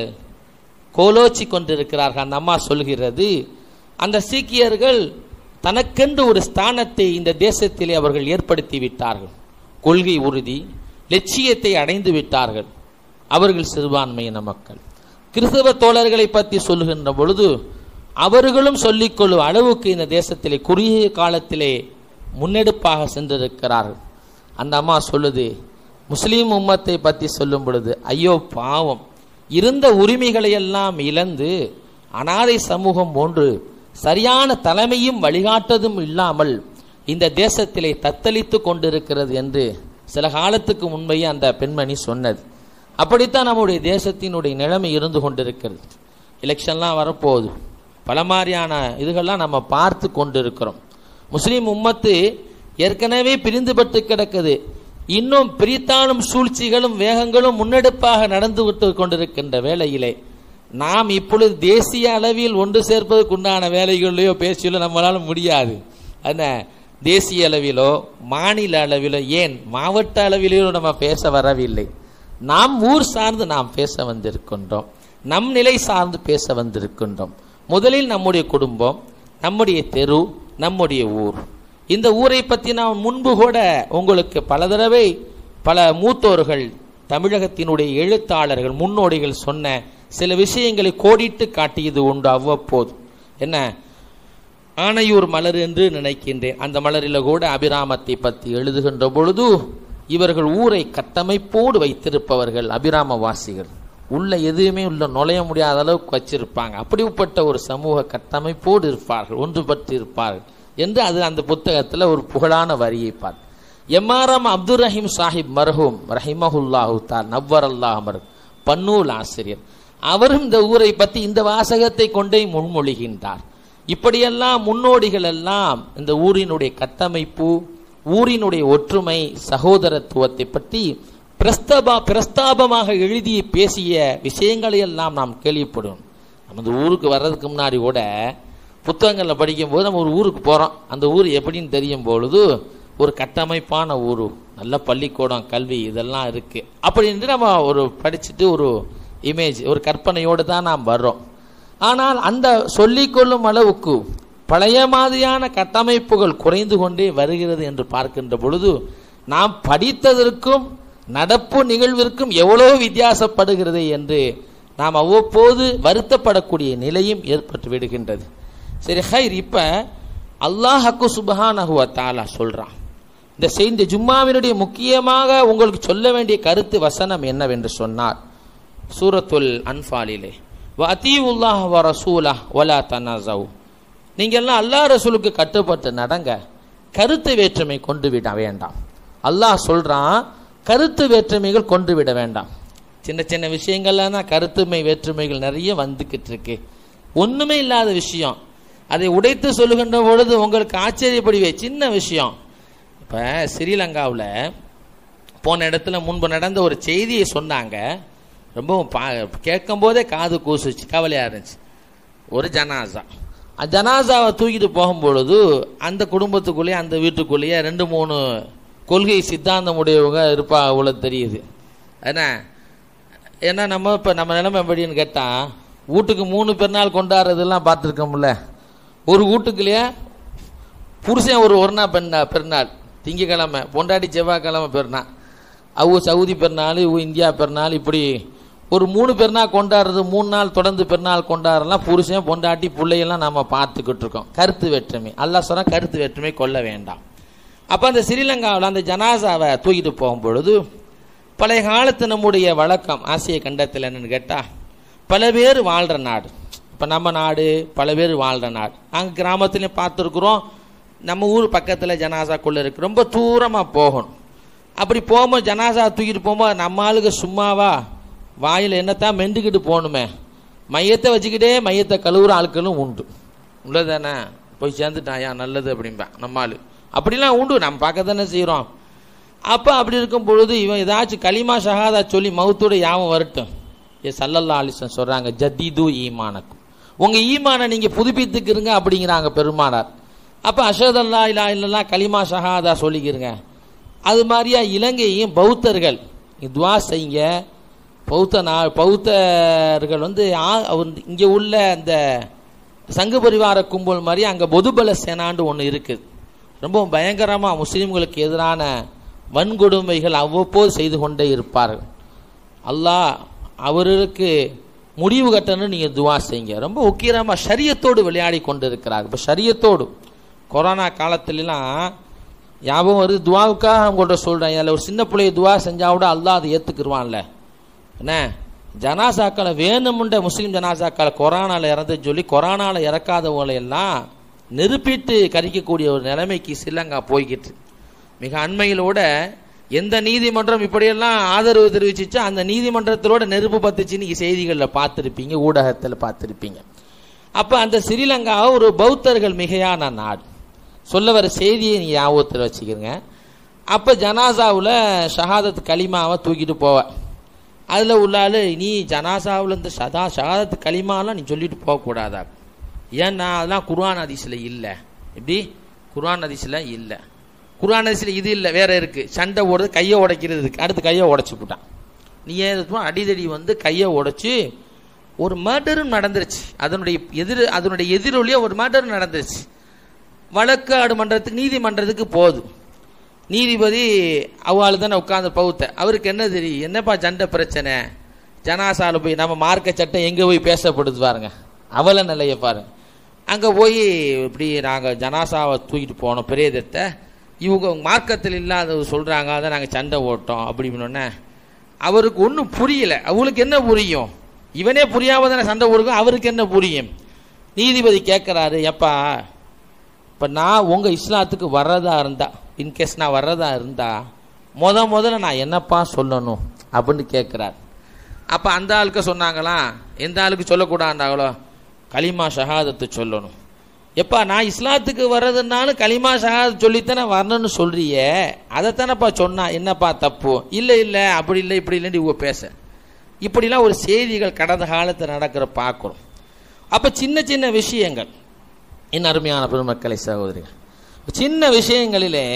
[SPEAKER 2] கோலோச்சி கொண்டிருக்கிறார்கள் அந்த அம்மா சொல்கிறது அந்த சீக்கியர்கள் தனக்கென்று ஒரு ஸ்தானத்தை இந்த தேசத்திலே அவர்கள் ஏற்படுத்தி விட்டார்கள் கொள்கை உறுதி லட்சியத்தை அடைந்து விட்டார்கள் அவர்கள் சிறுபான்மையின மக்கள் கிறிஸ்தவ தோழர்களை பற்றி சொல்லுகின்ற பொழுது அவர்களும் சொல்லிக்கொள்ளும் அளவுக்கு இந்த தேசத்திலே குறுகிய காலத்திலே முன்னெடுப்பாக சென்றிருக்கிறார்கள் அந்த அம்மா சொல்லுது முஸ்லீம் உம்மத்தை பற்றி சொல்லும் பொழுது ஐயோ பாவம் இருந்த உரிமைகளை எல்லாம் இழந்து அனாதை சமூகம் போன்று சரியான தலைமையும் வழிகாட்டதும் இல்லாமல் இந்த தேசத்திலே தத்தளித்து கொண்டிருக்கிறது என்று சில காலத்துக்கு முன்பே அந்த பெண்மணி சொன்னது அப்படித்தான் நம்முடைய தேசத்தினுடைய நிலைமை இருந்து கொண்டிருக்கிறது எலெக்ஷன்லாம் வரப்போகுது பல மாதிரியான இதுகள்லாம் நம்ம பார்த்து கொண்டிருக்கிறோம் முஸ்லீம் உம்மத்து ஏற்கனவே பிரிந்துபட்டு கிடக்குது இன்னும் பிரித்தாலும் சூழ்ச்சிகளும் வேகங்களும் முன்னெடுப்பாக நடந்து விட்டு கொண்டிருக்கின்ற வேளையிலே நாம் இப்பொழுது தேசிய அளவில் ஒன்று சேர்ப்பதற்குண்டான வேலைகளிலேயோ பேச்சிலோ நம்மளால முடியாது என்ன தேசிய அளவிலோ மாநில அளவிலோ ஏன் மாவட்ட அளவிலோ நம்ம பேச வரவில்லை நாம் ஊர் சார்ந்து நாம் பேச வந்திருக்கின்றோம் நம் நிலை சார்ந்து பேச வந்திருக்கின்றோம் முதலில் நம்முடைய குடும்பம் நம்முடைய தெரு நம்முடைய ஊர் இந்த ஊரை பற்றி நான் முன்பு கூட உங்களுக்கு பல தடவை பல மூத்தோர்கள் தமிழகத்தினுடைய எழுத்தாளர்கள் முன்னோடிகள் சொன்ன சில விஷயங்களை கோடிட்டு காட்டியது உண்டு அவ்வப்போது என்ன ஆனையூர் மலர் என்று நினைக்கின்றேன் அந்த மலரில் கூட அபிராமத்தை பற்றி எழுதுகின்ற பொழுது இவர்கள் ஊரை கட்டமைப்போடு வைத்திருப்பவர்கள் அபிராமவாசிகள் உள்ள எதுவுமே உள்ள நுழைய முடியாத அளவுக்கு வச்சிருப்பாங்க அப்படிப்பட்ட ஒரு சமூக கட்டமைப்போடு இருப்பார்கள் ஒன்றுபட்டு இருப்பார்கள் என்று அது அந்த புத்தகத்தில் ஒரு புகழான வரியை பார்த்து எம்ஆர்எம் அப்துல் ரஹீம் சாஹிப் மர்ஹூம் ரஹிமஹுல்லாஹு தால் நவ்வர் அல்லாஹ் மர் பன்னூல் ஆசிரியர் அவரும் இந்த ஊரை பற்றி இந்த வாசகத்தை கொண்டே முன்மொழிகின்றார் இப்படியெல்லாம் முன்னோடிகள் எல்லாம் இந்த ஊரினுடைய கட்டமைப்பு ஊரினுடைய ஒற்றுமை சகோதரத்துவத்தை பற்றி பிரஸ்தபா பிரஸ்தாபமாக எழுதி பேசிய விஷயங்களை எல்லாம் நாம் கேள்விப்படுவோம் நமது ஊருக்கு வர்றதுக்கு முன்னாடி கூட புத்தகங்களில் படிக்கும்போது நம்ம ஒரு ஊருக்கு போகிறோம் அந்த ஊர் எப்படின்னு தெரியும் பொழுது ஒரு கட்டமைப்பான ஊர் நல்ல பள்ளிக்கூடம் கல்வி இதெல்லாம் இருக்குது அப்படின்ட்டு நம்ம ஒரு படிச்சுட்டு ஒரு இமேஜ் ஒரு கற்பனையோடு தான் நாம் வர்றோம் ஆனால் அந்த சொல்லிக்கொள்ளும் அளவுக்கு பழைய மாதிரியான கட்டமைப்புகள் குறைந்து கொண்டே வருகிறது என்று பார்க்கின்ற பொழுது நாம் படித்ததற்கும் நடப்பு நிகழ்விற்கும் எவ்வளோ வித்தியாசப்படுகிறது என்று நாம் அவ்வப்போது வருத்தப்படக்கூடிய நிலையும் ஏற்பட்டு விடுகின்றது சரி ஹைர் இப்போ அல்லாஹக்கு சுபஹானஹுவ தாலா சொல்கிறான் இந்த செய்த ஜும்மாவினுடைய முக்கியமாக உங்களுக்கு சொல்ல வேண்டிய கருத்து வசனம் என்னவென்று சொன்னார் சூரத்துல் அன்பாலிலே வத்தீவுல்லாஹ் வ ரசூலா வலா தனாசவு நீங்கள் எல்லாம் அல்லாஹ் ரசூலுக்கு கட்டுப்பட்டு நடங்க கருத்து வேற்றுமை கொண்டு விட வேண்டாம் அல்லாஹ் சொல்றான் கருத்து வேற்றுமைகள் கொண்டு விட வேண்டாம் சின்ன சின்ன விஷயங்கள்ல தான் கருத்துமை வேற்றுமைகள் நிறைய வந்துக்கிட்டு இருக்கு ஒண்ணுமே இல்லாத விஷயம் அதை உடைத்து சொல்லுகின்ற பொழுது உங்களுக்கு ஆச்சரியப்படுவே சின்ன விஷயம் இப்போ ஸ்ரீலங்காவில் போன இடத்துல முன்பு நடந்த ஒரு செய்தியை சொன்னாங்க ரொம்பவும் பா கேட்கும் போதே காது கூசுச்சு கவலையாக இருந்துச்சு ஒரு ஜனாசா அந்த ஜனாசாவை தூக்கிட்டு போகும்பொழுது அந்த குடும்பத்துக்குள்ளேயே அந்த வீட்டுக்குள்ளேயே ரெண்டு மூணு கொள்கை சித்தாந்தம் உடையவங்க இருப்பா அவ்வளோ தெரியுது ஏன்னா ஏன்னா நம்ம இப்போ நம்ம நிலைமை எப்படின்னு கேட்டால் வீட்டுக்கு மூணு பெருநாள் கொண்டாடுறதெல்லாம் பார்த்துருக்கோம்ல ஒரு வீட்டுக்குள்ளேயே புருஷன் ஒரு ஒரு நாள் பெண்ணா பெருநாள் திங்கக்கிழமை பொண்டாட்டி செவ்வாய்க்கிழமை பெருநாள் அவு சவுதி பெருநாள் இவு இந்தியா பெருநாள் இப்படி ஒரு மூணு பெருநாள் கொண்டாடுறது மூணு நாள் தொடர்ந்து பெருநாள் கொண்டாடுறலாம் புருஷன் பொண்டாட்டி பிள்ளையெல்லாம் நம்ம பார்த்துக்கிட்டு இருக்கோம் கருத்து வேற்றுமை அல்லாஹ் சொன்னால் கருத்து வேற்றுமை கொள்ள வேண்டாம் அப்போ அந்த ஸ்ரீலங்காவில் அந்த ஜனாசாவை தூக்கிட்டு போகும்பொழுது பழைய காலத்து நம்முடைய வழக்கம் ஆசிய கண்டத்தில் என்னன்னு கேட்டால் பல பேர் வாழ்கிற நாடு இப்போ இப்போ நம்ம நாடு பல பேர் வாழ்கிற நாடு நாங்கள் கிராமத்துலேயும் பார்த்துருக்குறோம் நம்ம ஊர் பக்கத்தில் ஜனாசாக்குள்ளே இருக்கு ரொம்ப தூரமாக போகணும் அப்படி போகும்போது ஜனாசா தூக்கிட்டு போகும்போது நம்ம ஆளுங்க சும்மாவா வாயில் என்னத்தான் மெண்டுக்கிட்டு போகணுமே மையத்தை வச்சுக்கிட்டே மையத்தை கழுவுற ஆட்களும் உண்டு உள்ளதானே போய் சேர்ந்துட்டாயா நல்லது அப்படிம்பா நம்ம ஆளு அப்படிலாம் உண்டு நம்ம பார்க்க தானே செய்கிறோம் அப்போ அப்படி இருக்கும் பொழுது இவன் ஏதாச்சும் களிமா ஷஹாதா சொல்லி மவுத்தோட யாவும் வரட்டும் ஏ சல்லல்லா அலிசன் சொல்கிறாங்க ஜத்திது ஈமானக்கும் உங்கள் ஈமானை நீங்கள் புதுப்பித்துக்கிறங்க அப்படிங்கிறாங்க பெருமானார் அப்போ அஷத் அல்லா இல்லா இல்லல்லா களிமா ஷஹாதா சொல்லிக்கிறங்க அது மாதிரியா இலங்கையும் பௌத்தர்கள் துவா செய்யுங்க பௌத்த நா பௌத்தர்கள் வந்து ஆ- அவர் இங்கே உள்ள அந்த சங்கு பரிவார கும்பல் மாதிரி அங்கே பொதுபல சேனாண்டு ஒன்று இருக்குது ரொம்ப பயங்கரமாக முஸ்லீம்களுக்கு எதிரான வன்கொடுமைகள் அவ்வப்போது செய்து கொண்டே இருப்பார்கள் அல்லாஹ் அவருக்கு முடிவு கட்டணும்னு நீங்கள் துவா செய்யுங்க ரொம்ப உக்கிரமாக ஷரியத்தோடு விளையாடி கொண்டு இருக்கிறார் இப்போ ஷரியத்தோடு கொரோனா காலத்துலலாம் ஞாபகம் வருது துவாவுக்காக உங்கள்கிட்ட சொல்கிறேன் அதில் ஒரு சின்ன பிள்ளைய துவா செஞ்சால் கூட அல்லாஹ் அதை ஏற்றுக்குருவான்ல என்ன ஜனாசாக்களை வேணுமுண்ட முஸ்லீம் ஜனாசாக்களை கொரோனாவில் இறந்து சொல்லி கொரோனாவில் இறக்காதவங்களை எல்லாம் நெருப்பிட்டு கரிக்கக்கூடிய ஒரு நிலைமைக்கு ஸ்ரீலங்கா போய்கிட்டு மிக அண்மையிலோட எந்த நீதிமன்றம் இப்படியெல்லாம் ஆதரவு தெரிவிச்சிச்சோ அந்த நீதிமன்றத்திலோட நெருப்பு பத்துச்சுன்னு செய்திகளில் பார்த்துருப்பீங்க ஊடகத்தில் பார்த்துருப்பீங்க அப்போ அந்த ஸ்ரீலங்கா ஒரு பௌத்தர்கள் மிகையான நாடு சொல்ல வர செய்தியை நீ ஞாபகத்தில் வச்சுக்கிறங்க அப்போ ஜனாசாவில் ஷஹாதத் கலிமாவை தூக்கிட்டு போவ அதில் உள்ளால் நீ ஜனாசாவில் இந்த சதா ஷஹாதத் கலிமாலாம் நீ சொல்லிட்டு போகக்கூடாதா ஏன்னா அதெல்லாம் குர்ஆன் ஹதீஸில் இல்லை எப்படி குர்ஆன் ஹதீஸில் இல்லை குர்ஆன் ஹதீஸில் இது இல்லை வேற இருக்கு சண்டை ஓடுறது கையை உடைக்கிறது இருக்கு அடுத்து கையை உடைச்சு போட்டான் நீ ஏன் இது பண்ண? அடிதடி வந்து கையை உடைச்சு ஒரு மர்டரும் நடந்துருச்சு அதனுடைய எதிர் அதனுடைய எதிரொலியே ஒரு மர்டர் நடந்துருச்சு வழக்காடு மன்றத்துக்கு நீதிமன்றத்துக்கு போகுது நீதிபதி அவள் தானே உட்காந்து பௌத்த அவருக்கு என்ன தெரியும் என்னப்பா சண்டை பிரச்சனை ஜனாசால போய் நம்ம மார்க்க சட்டம் எங்கே போய் பேசப்படுது பாருங்க அவல நிலையை பாருங்க அங்கே போய் இப்படி நாங்கள் ஜனாசாவை தூக்கிட்டு போனோம் பிரேதத்தை இவங்க மார்க்கத்தில் இல்லாத சொல்கிறாங்க அதை நாங்கள் சண்டை ஓட்டோம் அப்படி இப்படின்னோடனே அவருக்கு ஒன்றும் புரியல அவங்களுக்கு என்ன புரியும் இவனே புரியாம தானே சண்டை ஓடுக்கும் அவருக்கு என்ன புரியும் நீதிபதி கேட்குறாரு எப்பா இப்போ நான் உங்கள் இஸ்லாத்துக்கு வர்றதா இருந்தா இன்கேஸ் நான் வர்றதா இருந்தா முத முதல்ல நான் என்னப்பா சொல்லணும் அப்படின்னு கேட்குறாரு அப்போ அந்த ஆளுக்கு சொன்னாங்களாம் எந்த ஆளுக்கு சொல்லக்கூடாண்டாங்களோ கலிமா ஷஹாதத்து சொல்லணும் எப்பா நான் இஸ்லாத்துக்கு வர்றதுனாலும் கலிமா ஷஹாதத் சொல்லித்தானே வரணும்னு சொல்றியே அதைத்தானப்பா சொன்னா என்னப்பா தப்பு இல்லை இல்லை அப்படி இல்லை இப்படி இல்லைன்னு இவங்க பேச இப்படிலாம் ஒரு செய்திகள் கடந்த காலத்தில் நடக்கிற பார்க்குறோம் அப்போ சின்ன சின்ன விஷயங்கள் என் அருமையான பெருமக்களை சகோதரிகள் சின்ன விஷயங்களிலே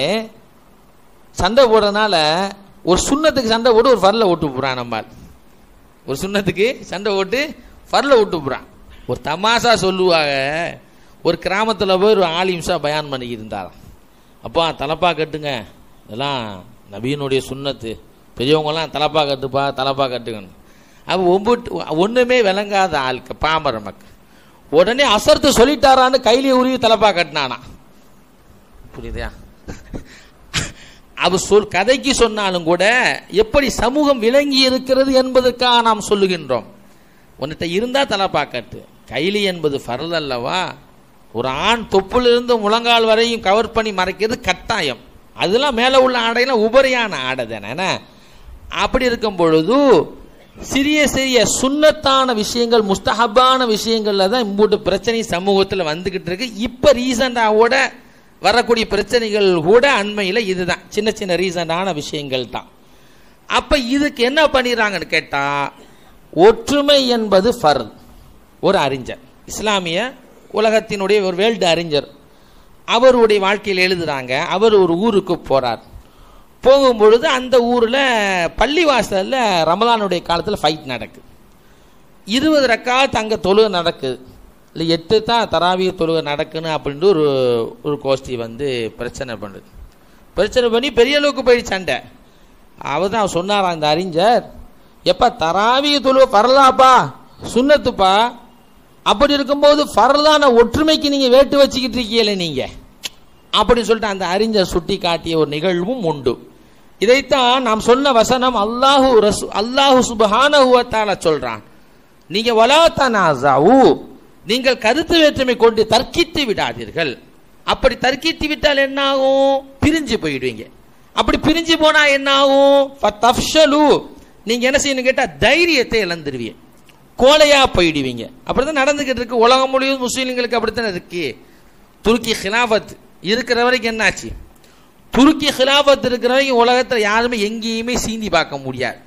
[SPEAKER 2] சண்டை போடுறதுனால ஒரு சுண்ணத்துக்கு சண்டை போட்டு ஒரு ஃபரில் ஓட்டு போகிறான் நம்மால் ஒரு சுண்ணத்துக்கு சண்டை ஓட்டு ஃபரில் ஓட்டு போகிறான் ஒரு தமாஷா சொல்லுவாங்க ஒரு கிராமத்தில் போய் ஒரு ஆலிம்ஸா பயான் பண்ணிக்கிட்டு இருந்தாராம் அப்பா தலப்பா கட்டுங்க இதெல்லாம் நபீனுடைய சுண்ணத்து பெரியவங்கலாம் தலப்பா கட்டுப்பா தலப்பா கட்டுங்கன்னு அப்போ ஒம்புட்டு ஒன்றுமே விளங்காத ஆளுக்கு பாமர மக்கள் உடனே அசர்த்து சொல்லிட்டாரான்னு கையிலே உருவி தலப்பா கட்டினானா புரியுதா அவ சொல் கதைக்கு சொன்னாலும் கூட எப்படி சமூகம் விளங்கி இருக்கிறது என்பதற்காக நாம் சொல்லுகின்றோம் உன்கிட்ட இருந்தா தலப்பா கட்டு கைலி என்பது ஃபரல் அல்லவா ஒரு ஆண் தொப்புலிருந்து முழங்கால் வரையும் கவர் பண்ணி மறைக்கிறது கட்டாயம் அதெல்லாம் மேலே உள்ள ஆடையெல்லாம் உபரியான ஆடை தானே என்ன? அப்படி இருக்கும் பொழுது சிறிய சிறிய சுன்னத்தான விஷயங்கள் முஸ்தஹபான விஷயங்கள்ல தான் இம்பூட்டு பிரச்சனை சமூகத்தில் வந்துகிட்டு இருக்கு இப்போ ரீசண்டாவோட வரக்கூடிய பிரச்சனைகள் கூட அண்மையில் இதுதான் சின்ன சின்ன ரீசண்டான விஷயங்கள் தான் அப்போ இதுக்கு என்ன பண்ணிடுறாங்கன்னு கேட்டால் ஒற்றுமை என்பது ஃபர்த் ஒரு அறிஞர் இஸ்லாமிய உலகத்தினுடைய ஒரு வேல்டு அறிஞர் அவருடைய வாழ்க்கையில் எழுதுறாங்க அவர் ஒரு ஊருக்கு போறார் போகும்பொழுது அந்த ஊரில் பள்ளிவாசலில் ரமலானுடைய காலத்தில் ஃபைட் நடக்குது இருபது ரக்காத் அங்கே தொழுகை நடக்குது இல்லை எட்டு தான் தராவிய தொழுகை நடக்குன்னு அப்படின்ட்டு ஒரு ஒரு கோஷ்டி வந்து பிரச்சனை பண்ணுது பிரச்சனை பண்ணி பெரிய அளவுக்கு போயிடுச்சு சண்டை அவர் தான் சொன்னாராம் அந்த அறிஞர் எப்பா தராவிய தொழுகை பரலாப்பா சுண்ணத்துப்பா அப்படி இருக்கும்போது ஃபரலான ஒற்றுமைக்கு நீங்க வேட்டு வச்சுக்கிட்டு இருக்கீங்களே நீங்க அப்படின்னு சொல்லிட்டு அந்த அறிஞர் சுட்டி காட்டிய ஒரு நிகழ்வும் உண்டு இதைத்தான் நாம் சொன்ன வசனம் அல்லாஹு ரசு அல்லாஹு சுபஹானஹு வ தஆலா சொல்றான் நீங்க வலா தனாசாவு நீங்கள் கருத்து வேற்றுமை கொண்டு தர்க்கித்து விடாதீர்கள் அப்படி தர்க்கித்து விட்டால் என்ன ஆகும் பிரிஞ்சு போயிடுவீங்க அப்படி பிரிஞ்சு போனா என்ன ஆகும் ஃபதஃப்ஷலு. நீங்க என்ன செய்யணும் கேட்டா தைரியத்தை இழந்துருவீங்க கோலையா போயிடுவீங்க அப்படிதான் நடந்துகிட்டு இருக்கு உலகம் முழுவதும் முஸ்லீம்களுக்கு அப்படித்தானே இருக்கு துருக்கி ஹிலாபத் இருக்கிற வரைக்கும் என்னாச்சு துருக்கி ஹிலாபத் இருக்கிற வரைக்கும் உலகத்தில் யாருமே எங்கேயுமே சீந்தி பார்க்க முடியாது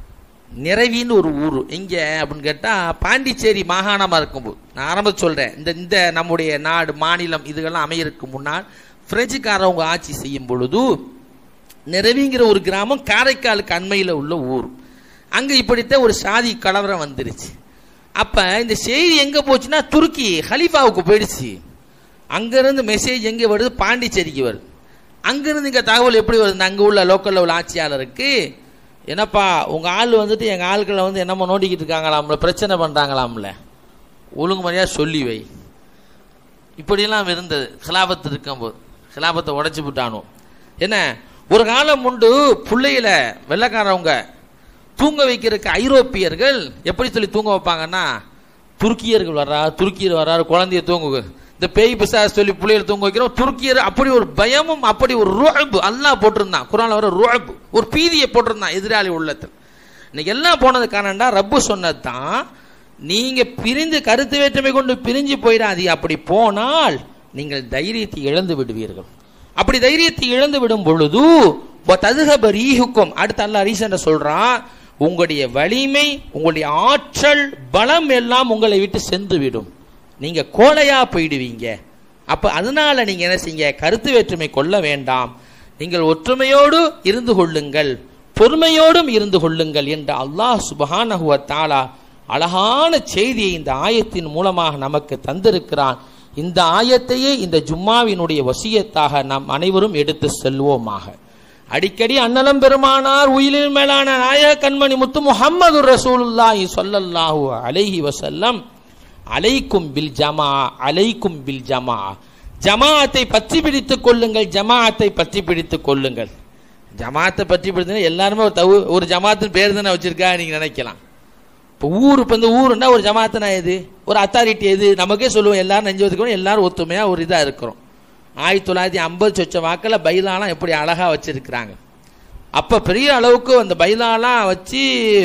[SPEAKER 2] நிறைவின்னு ஒரு ஊர் எங்கே அப்படின்னு கேட்டால் பாண்டிச்சேரி மாகாணமாக இருக்கும்போது நான் ஆரம்ப சொல்கிறேன் இந்த இந்த நம்முடைய நாடு மாநிலம் இதுகெல்லாம் அமையறதுக்கு முன்னால் பிரெஞ்சுக்காரவங்க ஆட்சி செய்யும் பொழுது நிறைவிங்கிற ஒரு கிராமம் காரைக்காலுக்கு அண்மையில் உள்ள ஊர் அங்கே இப்படித்தான் ஒரு சாதி கலவரம் வந்துருச்சு அப்போ இந்த செய்தி எங்கே போச்சுன்னா துருக்கி ஹலீஃபாவுக்கு போயிடுச்சு அங்கேருந்து மெசேஜ் எங்கே வருது பாண்டிச்சேரிக்கு வருது அங்கேருந்து இங்கே தகவல் எப்படி வருது அங்கே உள்ள லோக்கலில் உள்ள ஆட்சியாளருக்கு என்னப்பா உங்கள் ஆள் வந்துட்டு எங்கள் ஆட்களை வந்து என்னமோ நோண்டிக்கிட்டு இருக்காங்களாம்ல பிரச்சனை பண்ணுறாங்களாம்ல ஒழுங்கு முறையாக சொல்லி வை இப்படியெல்லாம் இருந்தது ஹிலாபத்து இருக்கும்போது ஹிலாபத்தை உடைச்சு விட்டானோ என்ன ஒரு காலம் உண்டு பிள்ளையில வெள்ளைக்காரவங்க தூங்க வைக்கிறதுக்கு ஐரோப்பியர்கள் எப்படி சொல்லி தூங்க வைப்பாங்கன்னா துருக்கியர்கள் வர்றா துருக்கியர் வர்றாரு குழந்தைய தூங்க இந்த பேய் பிசாஸ் சொல்லி பிள்ளைகளை தூங்க வைக்கிறோம் துருக்கியர் அப்படி ஒரு பயமும் அப்படி ஒரு ருஅபு அல்லாஹ் போட்டிருந்தான் குரான்ல வர ருஅபு ஒரு பீதியை போட்டிருந்தான் எதிராளி உள்ளத்தில் இன்னைக்கு எல்லாம் போனது காரணம்டா ரப்பு சொன்னது தான் நீங்க பிரிந்து கருத்து வேற்றுமை கொண்டு பிரிஞ்சு போயிடாதீங்க அப்படி போனால் நீங்கள் தைரியத்தை இழந்து விடுவீர்கள் அப்படி தைரியத்தை இழந்து விடும் பொழுது ததுகபரீஹுக்கும் அடுத்து அல்லாஹ் ரீசன் சொல்றான் உங்களுடைய வலிமை உங்களுடைய ஆற்றல் பலம் எல்லாம் உங்களை விட்டு சென்று விடும் நீங்க கோலையா போயிடுவீங்க அப்ப அதனால நீங்க என்ன செய்யுங்க கருத்து வேற்றுமை கொள்ள வேண்டாம் நீங்கள் ஒற்றுமையோடு இருந்து கொள்ளுங்கள் பொறுமையோடும் இருந்து கொள்ளுங்கள் என்று அல்லாஹ் சுபஹானஹு வ தஆலா அழகான செய்தியை இந்த ஆயத்தின் மூலமாக நமக்கு தந்திருக்கிறான் இந்த ஆயத்தையே இந்த ஜும்மாவினுடைய வசியத்தாக நாம் அனைவரும் எடுத்து செல்வோமாக அடிக்கடி அன்னலம் பெருமானார் உயிரில் மேலான நாயக கண்மணி முத்து முஹம்மது ரசூலுல்லாஹி ஸல்லல்லாஹு அலைஹி வஸல்லம் அலைக்கும் பில் ஜமா அலைக்கும் பில் ஜமா ஜமாஅத்தை பற்றி பிடித்துக் கொள்ளுங்கள் ஜமாஅத்தை பற்றி பிடித்துக் கொள்ளுங்கள் ஜமாஅத்தை பற்றி பிடித்து எல்லாருமே ஒரு தவு ஒரு ஜமாத்தின் பேர் தானே வச்சிருக்கா நீங்க நினைக்கலாம் இப்போ ஊர் இப்போ இந்த ஊருன்னா ஒரு ஜமாத்துனா எது ஒரு அத்தாரிட்டி எது நமக்கே சொல்லுவோம் எல்லாரும் நெஞ்சு வச்சுக்கணும் எல்லாரும் ஒத்துமையாக ஒரு இதாக இருக்கிறோம் ஆயிரத்தி தொள்ளாயிரத்தி ஐம்பது சொச்ச வாக்கில் பைலாலாம் எப்படி அழகாக வச்சிருக்கிறாங்க அப்போ பெரிய அளவுக்கு அந்த பைலாலாம் வச்சு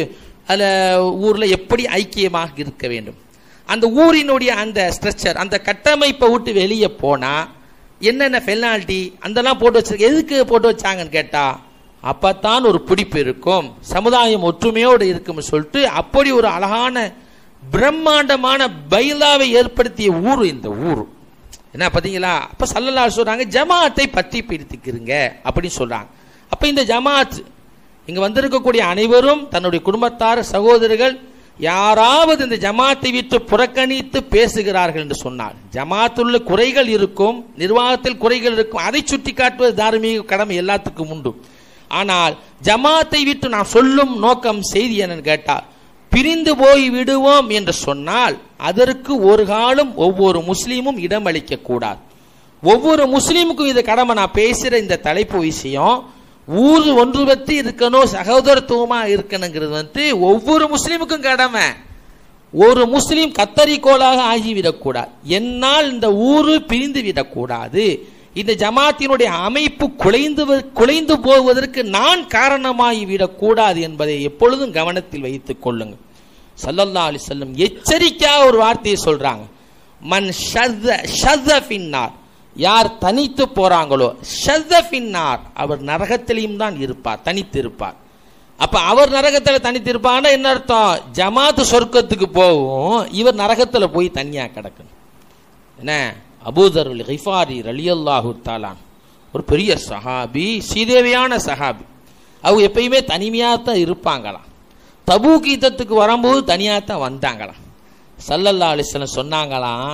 [SPEAKER 2] அதில் ஊரில் எப்படி ஐக்கியமாக இருக்க வேண்டும் அந்த ஊரினுடைய அந்த ஸ்ட்ரக்சர் அந்த கட்டமைப்பை விட்டு வெளியே போனால் என்னென்ன பெனால்ட்டி அதெல்லாம் போட்டு வச்சிருக்க எதுக்கு போட்டு வச்சாங்கன்னு கேட்டால் அப்பத்தான் ஒரு பிடிப்பு இருக்கும் சமுதாயம் ஒற்றுமையோடு இருக்கும்னு சொல்லிட்டு அப்படி ஒரு அழகான பிரம்மாண்டமான பைலாவை ஏற்படுத்திய ஊர் இந்த ஊர் என்ன பார்த்தீங்களா அப்போ சல்லல்லா சொல்றாங்க ஜமாத்தை பற்றி பிடித்துக்கிறங்க அப்படின்னு சொல்றாங்க அப்போ இந்த ஜமாத் இங்க வந்திருக்கக்கூடிய அனைவரும் தன்னுடைய குடும்பத்தார் சகோதரர்கள் யாராவது இந்த ஜமாத்தை விட்டு புறக்கணித்து பேசுகிறார்கள் என்று சொன்னார் ஜமாத்துள்ள குறைகள் இருக்கும் நிர்வாகத்தில் குறைகள் இருக்கும் அதை சுட்டி காட்டுவது தார்மீக கடமை எல்லாத்துக்கும் உண்டு ஆனால் ஜமாத்தை விட்டு நான் சொல்லும் நோக்கம் செய்தி என்னன்னு கேட்டால் பிரிந்து போய் விடுவோம் என்று சொன்னால் அதற்கு ஒரு காலம் ஒவ்வொரு முஸ்லீமும் இடமளிக்க கூடாது ஒவ்வொரு முஸ்லீமுக்கும் இது கடமை நான் பேசுற இந்த தலைப்பு விஷயம் ஊர் ஒன்று பற்றி இருக்கணும் சகோதரத்துவமா இருக்கணுங்கிறது வந்து ஒவ்வொரு முஸ்லீமுக்கும் கடமை ஒரு முஸ்லீம் கத்தரிக்கோளாக ஆகிவிடக்கூடாது என்னால் இந்த ஊரு பிரிந்து விடக்கூடாது இந்த ஜமாத்தினுடைய அமைப்பு குலைந்து வ- குலைந்து போவதற்கு நான் காரணமாகி விடக்கூடாது என்பதை எப்பொழுதும் கவனத்தில் வைத்துக் கொள்ளுங்கள் சல்லல்லா அலி செல்லம் எச்சரிக்கையாக ஒரு வார்த்தையை சொல்றாங்க மன் ஷர்த ஷர்த பின்னார் யார் தனித்து போறாங்களோ ஷர்த பின்னார் அவர் நரகத்திலையும் தான் இருப்பார் தனித்து இருப்பார் அப்ப அவர் நரகத்துல தனித்து இருப்பார்னா என்ன அர்த்தம் ஜமாத்து சொர்க்கத்துக்கு போகும் இவர் நரகத்துல போய் தனியா கிடக்கணும் என்ன அபூதருல் ஹிஃபாரி ரலியல்லாஹு தாலான் ஒரு பெரிய சஹாபி சீதேவியான சஹாபி அவங்க எப்பயுமே தனிமையாக தான் இருப்பாங்களாம் தபூக் யுத்தத்துக்கு வரும்போது தனியாக தான் வந்தாங்களாம் சல்லல்லா அலிஸ்லம் சொன்னாங்களாம்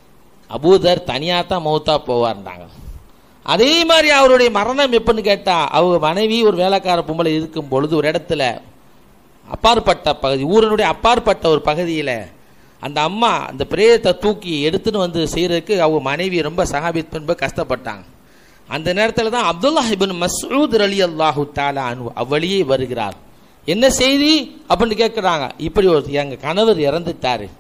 [SPEAKER 2] அபூதர் தனியாக தான் மௌத்தா போவார்ந்தாங்க அதே மாதிரி அவருடைய மரணம் எப்படின்னு கேட்டா அவங்க மனைவி ஒரு வேலைக்கார பொம்பளை இருக்கும் பொழுது ஒரு இடத்துல அப்பாற்பட்ட பகுதி ஊரினுடைய அப்பாற்பட்ட ஒரு பகுதியில் அந்த அம்மா அந்த பிரேதத்தை தூக்கி எடுத்துன்னு வந்து செய்யறதுக்கு அவங்க மனைவி ரொம்ப சகாபித் ரொம்ப கஷ்டப்பட்டாங்க அந்த நேரத்தில் தான் அப்துல்லா இபின் மசூத் அலி அல்லாஹு தாலா அனு அவ்வழியே வருகிறார் என்ன செய்தி அப்படின்னு கேட்குறாங்க இப்படி ஒரு எங்கள் கணவர் இறந்துட்டாரு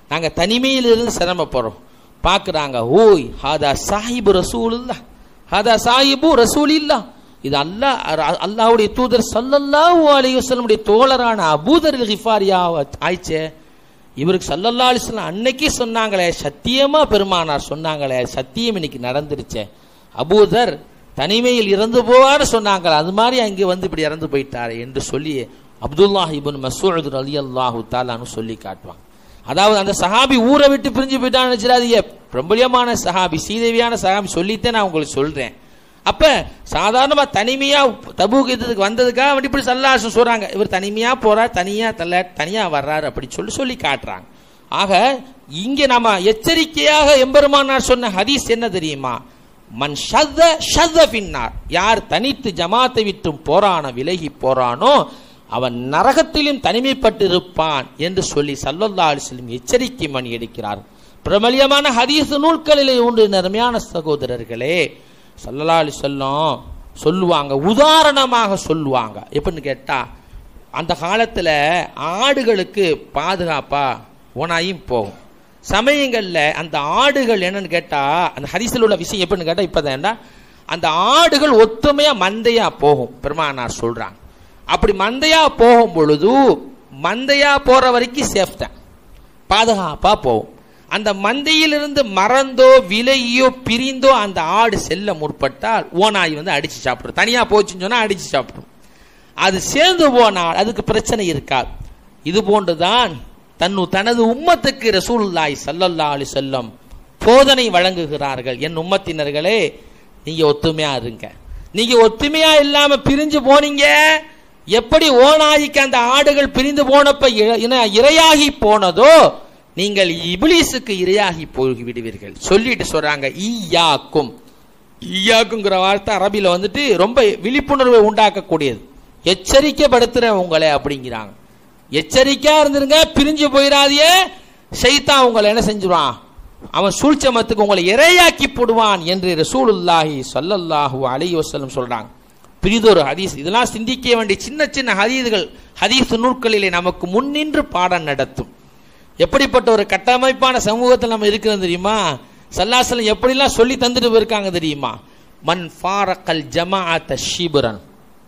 [SPEAKER 2] நாங்கள் தனிமையில் இருந்து சிரமப்படுறோம் பார்க்குறாங்க ஓய் ஹாதா சாஹிபு ரசூலுல்லா ஹாதா சாஹிபு ரசூலில்லா இது அல்லாஹ் அல்லாஹ்வுடைய தூதர் ஸல்லல்லாஹு அலைஹி வஸல்லமுடைய தோழரான அபூதர் கிஃபாரியா ஆயிச்சே இவருக்கு சல்லல்லா அலிஸ்லாம் அன்னைக்கே சொன்னாங்களே சத்தியமா பெருமானார் சொன்னாங்களே சத்தியம் இன்னைக்கு நடந்துருச்சே அபூதர் தனிமையில் இறந்து போவார்னு சொன்னாங்களே அது மாதிரி அங்கே வந்து இப்படி இறந்து போயிட்டாரு என்று சொல்லி அப்துல்லாஹ் இப்னு மசூத் ரலியல்லாஹு தாலான்னு சொல்லி காட்டுவாங்க அதாவது அந்த சஹாபி ஊரை விட்டு பிரிஞ்சு போயிட்டான்னு வச்சிடாதீங்க பிரபலியமான சஹாபி சீதேவியான சஹாபி சொல்லித்தான் நான் உங்களுக்கு சொல்றேன் அப்ப சாதாரணமா தனிமையா தபூக் யுத்தத்துக்கு வந்ததுக்காக வந்து இப்படி சல்லாசம் சொல்றாங்க இவர் தனிமையா போறார் தனியா தள்ள தனியா வர்றாரு அப்படி சொல்லி சொல்லி காட்டுறாங்க ஆக இங்க நம்ம எச்சரிக்கையாக எம்பெருமானார் சொன்ன ஹதீஸ் என்ன தெரியுமா மன் ஷத ஷத பின்னார் யார் தனித்து ஜமாத்தை விட்டும் போறானோ விலகி போறானோ அவன் நரகத்திலும் தனிமைப்பட்டு இருப்பான் என்று சொல்லி சல்லல்லா அலிஸ்லம் எச்சரிக்கை மணி எடுக்கிறார் பிரபலியமான ஹதீஸ் நூல்களிலே உண்டு நர்மையான சகோதரர்களே சல்லல்லா அலி சொல்லம் சொல்லுவாங்க உதாரணமாக சொல்லுவாங்க எப்படின்னு கேட்டா அந்த காலத்துல ஆடுகளுக்கு பாதுகாப்பா ஓனாயும் போகும் சமயங்கள்ல அந்த ஆடுகள் என்னன்னு கேட்டா அந்த ஹரிசில் உள்ள விஷயம் எப்படின்னு கேட்டா இப்பதான் அந்த ஆடுகள் ஒத்துமையா மந்தையா போகும் பெருமானார் சொல்றாங்க அப்படி மந்தையா போகும் பொழுது மந்தையா போற வரைக்கும் சேஃப் தான் பாதுகாப்பா போகும் அந்த மந்தையிலிருந்து மறந்தோ விலையோ பிரிந்தோ அந்த ஆடு செல்ல முற்பட்டால் ஓனாய் வந்து அடிச்சு சாப்பிடும் தனியா போச்சுன்னு சொன்னா அடிச்சு சாப்பிடும் அது சேர்ந்து போனால் அதுக்கு பிரச்சனை இருக்காது இது போன்றுதான் தன்னு தனது உம்மத்துக்கு ரசூலுல்லாய் சல்லல்லா அலி செல்லம் போதனை வழங்குகிறார்கள் என் உம்மத்தினர்களே நீங்க ஒத்துமையா இருங்க நீங்க ஒத்துமையா இல்லாம பிரிஞ்சு போனீங்க எப்படி ஓனாய்க்கு அந்த ஆடுகள் பிரிந்து போனப்ப இரையாகி போனதோ நீங்கள் இபிலிஸுக்கு இரையாகி போய் விடுவீர்கள் சொல்லிட்டு சொல்றாங்க ஈயாக்கும் ஈயாக்குங்கிற வார்த்தை அரபியில வந்துட்டு ரொம்ப விழிப்புணர்வை உண்டாக்கக்கூடியது எச்சரிக்கைப்படுத்துறேன் உங்களை அப்படிங்கிறாங்க எச்சரிக்கையா இருந்துருங்க பிரிஞ்சு போயிடாதியே சைத்தான் உங்களை என்ன செஞ்சுருவான் அவன் சூழ்ச்சமத்துக்கு உங்களை இரையாக்கி போடுவான் என்று ரசூலுல்லாஹி சல்லல்லாஹு அலைஹி வஸல்லம் சொல்றாங்க பிரிதொரு ஹதீஸ் இதெல்லாம் சிந்திக்க வேண்டிய சின்ன சின்ன ஹதீதுகள் ஹதீஸ் நூற்களிலே நமக்கு முன்னின்று பாடம் நடத்தும் எப்படிப்பட்ட ஒரு கட்டமைப்பான சமூகத்தில் நம்ம இருக்கிறது தெரியுமா சல்லாசலம் எப்படிலாம் சொல்லி தந்துட்டு போயிருக்காங்க தெரியுமா மன் ஃபாரக்கல் ஜமாஅத் ஷிபுரன்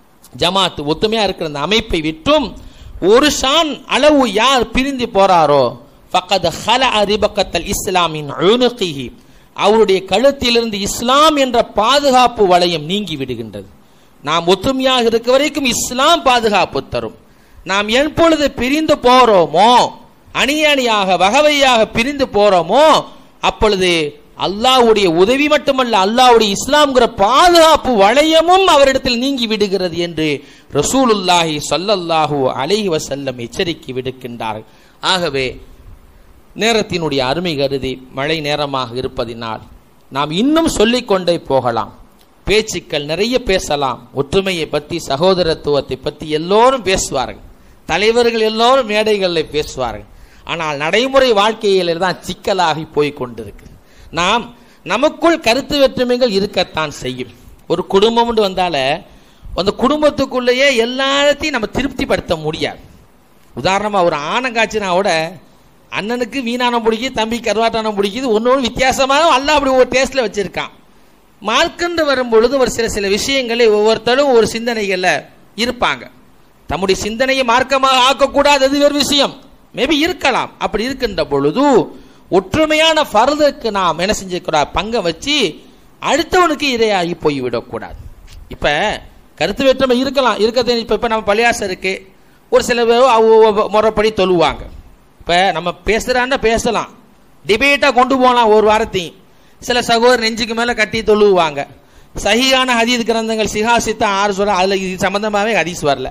[SPEAKER 2] ஜமாத் ஒத்துமையா இருக்கிற அந்த அமைப்பை விட்டும் ஒரு ஷான் அளவு யார் பிரிந்து போறாரோ ஃபக்கத் ஹல அரிபக்கத்தல் இஸ்லாமின் உனுகிஹி அவருடைய கழுத்திலிருந்து இஸ்லாம் என்ற பாதுகாப்பு வளையம் நீங்கி விடுகின்றது நாம் ஒத்துமையாக இருக்க வரைக்கும் இஸ்லாம் பாதுகாப்பு தரும் நாம் எப்பொழுது பிரிந்து போறோமோ அணி அணியாக வகவையாக பிரிந்து போறோமோ அப்பொழுது அல்லாஹ்வுடைய உதவி மட்டுமல்ல அல்லாஹ்வுடைய இஸ்லாம்ங்கிற பாதுகாப்பு வளையமும் அவரிடத்தில் நீங்கி விடுகிறது என்று ரசூலுல்லாஹி ஸல்லல்லாஹு அலைஹி வஸல்லம் எச்சரிக்கை விடுக்கின்றார்கள் ஆகவே நேரத்தினுடைய அருமை கருதி மழை நேரமாக இருப்பதினால் நாம் இன்னும் சொல்லிக்கொண்டே போகலாம் பேச்சுக்கள் நிறைய பேசலாம் ஒற்றுமையை பற்றி சகோதரத்துவத்தை பற்றி எல்லோரும் பேசுவார்கள் தலைவர்கள் எல்லோரும் மேடைகளில் பேசுவார்கள் ஆனால் நடைமுறை வாழ்க்கையில் தான் சிக்கலாகி போய் கொண்டிருக்கு நாம் நமக்குள் கருத்து வேற்றுமைகள் இருக்கத்தான் செய்யும் ஒரு குடும்பம் வந்தால அந்த குடும்பத்துக்குள்ளேயே எல்லாத்தையும் நம்ம திருப்திப்படுத்த முடியாது உதாரணமா ஒரு ஆணம் காய்ச்சினா கூட அண்ணனுக்கு வீணானம் பிடிக்குது தம்பி கருவாட்டானம் பிடிக்குது ஒன்று வித்தியாசமாக அல்ல அப்படி ஒரு டேஸ்ட்ல வச்சிருக்கான் மார்க்கண்டு வரும் பொழுது ஒரு சில சில விஷயங்களை ஒவ்வொருத்தரும் ஒரு சிந்தனைகள்ல இருப்பாங்க தம்முடைய சிந்தனையை மார்க்கமாக ஆக்கக்கூடாது அது வேறு விஷயம் மேபி இருக்கலாம் அப்படி இருக்கின்ற பொழுது ஒற்றுமையான ஃபர்துக்கு நாம் என்ன செஞ்சிருக்கிறோம் பங்கை வச்சு அடுத்தவனுக்கு இரையாகி போய்விடக்கூடாது இப்ப கருத்து வேற்றுமை இருக்கலாம் இருக்கிறது இப்ப இப்ப நம்ம பள்ளியாசம் இருக்கு ஒரு சில பேர் அவங்க முறைப்படி தொழுவாங்க இப்ப நம்ம பேசுறான்னா பேசலாம் டிபேட்டா கொண்டு போகலாம் ஒரு வாரத்தையும் சில சகோதரர் நெஞ்சுக்கு மேல கட்டி தொழுவாங்க சஹியான ஹதீஸ் கிரந்தங்கள் சிஹாசித்தா ஆறு சொல்ல அதுல இது சம்பந்தமாவே ஹதீஸ் வரல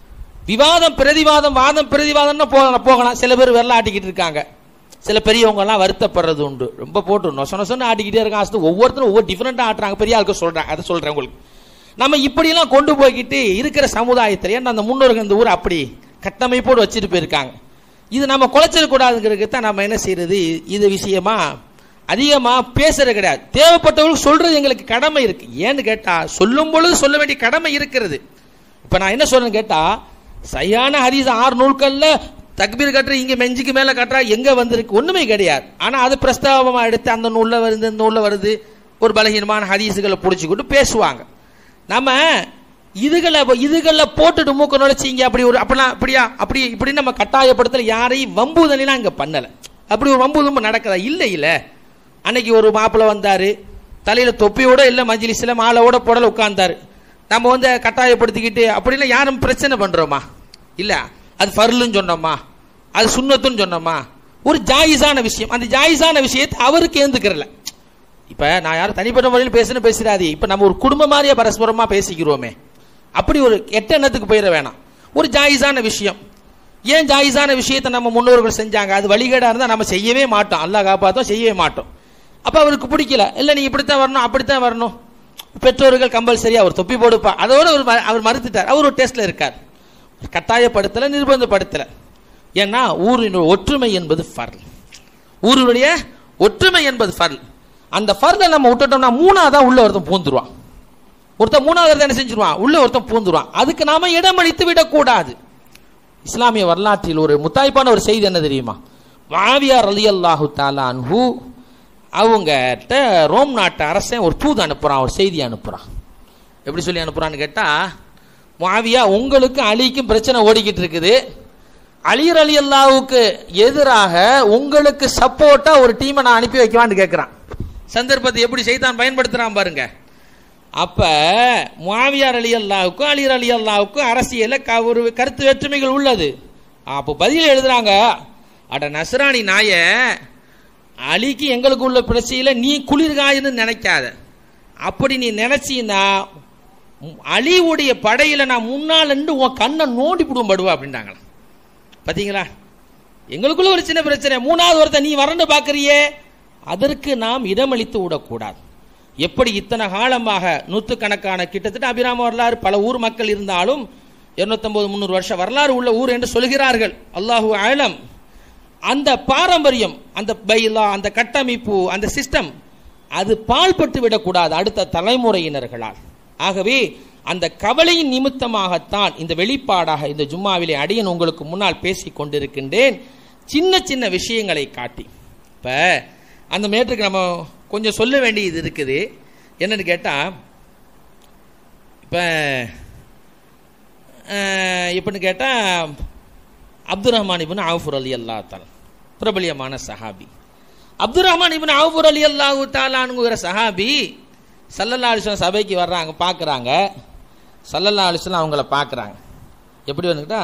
[SPEAKER 2] விவாதம் பிரதிவாதம் வாதம் பிரதிவாதம்னு போகலாம் போகலாம் சில பேர் வெள்ள ஆட்டிக்கிட்டு இருக்காங்க சில பெரியவங்க எல்லாம் வருத்தப்படுறது உண்டு ரொம்ப போட்டு நொச நொசன்னு ஆட்டிக்கிட்டே இருக்காங்க அசத்து ஒவ்வொருத்தரும் ஒவ்வொரு டிஃப்ரெண்டா ஆட்டுறாங்க பெரிய ஆளுக்கு சொல்றாங்க அதை சொல்றேன் உங்களுக்கு நம்ம இப்படியெல்லாம் கொண்டு போய்கிட்டு இருக்கிற சமுதாயத்தில் ஏன்னா அந்த முன்னோர்கள் இந்த ஊர் அப்படி கட்டமைப்போடு வச்சுட்டு போயிருக்காங்க இது நம்ம குலைச்சிடக்கூடாதுங்கிறதுக்கு தான் நம்ம என்ன செய்யறது இது விஷயமா அதிகமா பேசுறது கிடையாது தேவைப்பட்டவங்களுக்கு சொல்றது எங்களுக்கு கடமை இருக்கு ஏன்னு கேட்டா சொல்லும் பொழுது சொல்ல வேண்டிய கடமை இருக்கிறது இப்ப நான் என்ன சொல்றேன்னு கேட்டா சரியான ஹதீஸ் ஆறு நூல்கள்ல தக்பீர் கட்டுற இங்க மெஞ்சுக்கு மேல கட்டுறா எங்க வந்திருக்கு ஒண்ணுமே கிடையாது ஆனா அது பிரஸ்தாபமா எடுத்து அந்த நூல்ல வருது இந்த நூல்ல வருது ஒரு பலகீனமான ஹதீஸுகளை புடிச்சுக்கிட்டு பேசுவாங்க நம்ம இதுகளை இதுகளை போட்டுட்டு மூக்க நுழைச்சிங்க அப்படி ஒரு அப்படிலாம் அப்படியா அப்படி இப்படி நம்ம கட்டாயப்படுத்தல யாரையும் வம்புதலாம் இங்க பண்ணல அப்படி ஒரு வம்பு தும்பு நடக்குதா இல்ல இல்ல அன்னைக்கு ஒரு மாப்பிள்ளை வந்தாரு தலையில தொப்பியோட இல்ல மஜ்லிஸ்ல மாலையோட போடல உட்கார்ந்தாரு நம்ம வந்து கட்டாயப்படுத்திக்கிட்டு அப்படிலாம் யாரும் பிரச்சனை பண்றோமா இல்ல அது ஃபர்லுன்னு சொன்னோமா அது சுண்ணத்துன்னு சொன்னோமா ஒரு ஜாயிஸான விஷயம் அந்த ஜாயிஸான விஷயத்தை அவருக்கு ஏந்துக்கிறல இப்ப நான் யாரும் தனிப்பட்ட முறையில் பேசுன்னு பேசிடாதே இப்ப நம்ம ஒரு குடும்ப மாதிரியே பரஸ்பரமா பேசிக்கிறோமே அப்படி ஒரு எட்ட எண்ணத்துக்கு போயிட வேணாம் ஒரு ஜாயிஸான விஷயம் ஏன் ஜாயிஸான விஷயத்தை நம்ம முன்னோர்கள் செஞ்சாங்க அது வழிகேடா இருந்தா நம்ம செய்யவே மாட்டோம் அல்லாஹ் காப்பாத்தோம் செய்யவே மாட்டோம் அப்ப அவருக்கு பிடிக்கல இல்ல நீ இப்படித்தான் வரணும் அப்படித்தான் வரணும் பெற்றோர்கள் கம்பல்சரியா அவர் தொப்பி போடுப்பா அதோட ஒரு ம- அவர் மறுத்துட்டார் அவர் ஒரு டெஸ்ட்ல இருக்கார் கட்டாயப்படுத்தல நிர்பந்தப்படுத்தல ஏன்னா ஊரின் ஒற்றுமை என்பது ஃபர்ல் ஊருடைய ஒற்றுமை என்பது ஃபர்ல் அந்த ஃபர்லை நம்ம விட்டுட்டோம்னா மூணாவதா உள்ள ஒருத்தன் பூந்துருவான் ஒருத்தன் மூணாவது என்ன செஞ்சிருவான் உள்ள ஒருத்தன் பூந்துருவான் அதுக்கு நாம இடமளித்து விடக்கூடாது இஸ்லாமிய வரலாற்றில் ஒரு முத்தாய்ப்பான ஒரு செய்தி என்ன தெரியுமா மாவியார் அலி அல்லாஹு தாலான்ஹு அவங்ககிட்ட ரோம் நாட்டு அரசன் ஒரு தூது அனுப்புறான் ஒரு செய்தி அனுப்புறான் எப்படி சொல்லி அனுப்புறான்னு கேட்டா மாவியா உங்களுக்கு அலிக்கும் பிரச்சனை ஓடிக்கிட்டு இருக்குது அலியர் அலி அல்லாவுக்கு எதிராக உங்களுக்கு சப்போர்ட்டா ஒரு டீமை நான் அனுப்பி வைக்கவான்னு கேட்கிறான் சந்தர்ப்பத்தை எப்படி செய்தான் பயன்படுத்துறான் பாருங்க அப்ப முவாவியார் அலி அல்லாவுக்கும் அலியர் அலி அல்லாவுக்கும் அரசியல க- ஒரு கருத்து வேற்றுமைகள் உள்ளது அப்போ பதில் எழுதுறாங்க அட நஸ்ரானி நாய அலிக்கு எங்களுக்கு உள்ள பிரச்சனையில நீ குளிர்காயுன்னு நினைக்காத அப்படி நீ நினைச்சீன்னா உம், அலிவுடைய படையில நான் முன்னால் நின்று உன் கண்ணை நோண்டி விடுவோம் படுவா அப்படின்ட்டாங்களாம் பாத்தீங்களா எங்களுக்குள்ள ஒரு சின்ன பிரச்சனை மூணாவது ஒருத்தன் நீ வரண்டு பார்க்கறியே அதற்கு நாம் இடமளித்து விடக்கூடாது எப்படி இத்தனை காலமாக நூற்றுக்கணக்கான கிட்டத்தட்ட அபிராம வரலாறு பல ஊர் மக்கள் இருந்தாலும் 250 முந்நூறு வருஷம் வரலாறு உள்ள ஊர் என்று சொல்கிறார்கள் அல்லாஹு ஆலம் அந்த பாரம்பரியம் அந்த பைலா அந்த கட்டமைப்பு அந்த சிஸ்டம் அது பால்பட்டு விடக்கூடாது அடுத்த தலைமுறையினர்களால் ஆகவே அந்த கவலையின் நிமித்தமாகத்தான் இந்த வெளிப்பாடாக இந்த ஜும்மாவிலே அடியன் உங்களுக்கு முன்னால் பேசிக் கொண்டிருக்கின்றேன் சின்ன சின்ன விஷயங்களை காட்டி இப்ப அந்த மேட்டுக்கு நம்ம கொஞ்சம் சொல்ல வேண்டியது இருக்குது என்னன்னு கேட்டா இப்ப அஹ், எப்படின்னு கேட்டா அப்துல் ரஹ்மான் இப்னு அவுஃபுர் அலி அல்லா தாலா பிரபலியமான சஹாபி அப்துல் ரஹ்மான் இப்னு அவுஃபுர் அலி அல்லாஹு தாலானுங்கிற சஹாபி சல்லல்லா அலிஸ்லாம் சபைக்கு வர்றாங்க பார்க்குறாங்க சல்லல்லா அலிஸ்லாம் அவங்கள பார்க்குறாங்க எப்படி வந்துக்கிட்டா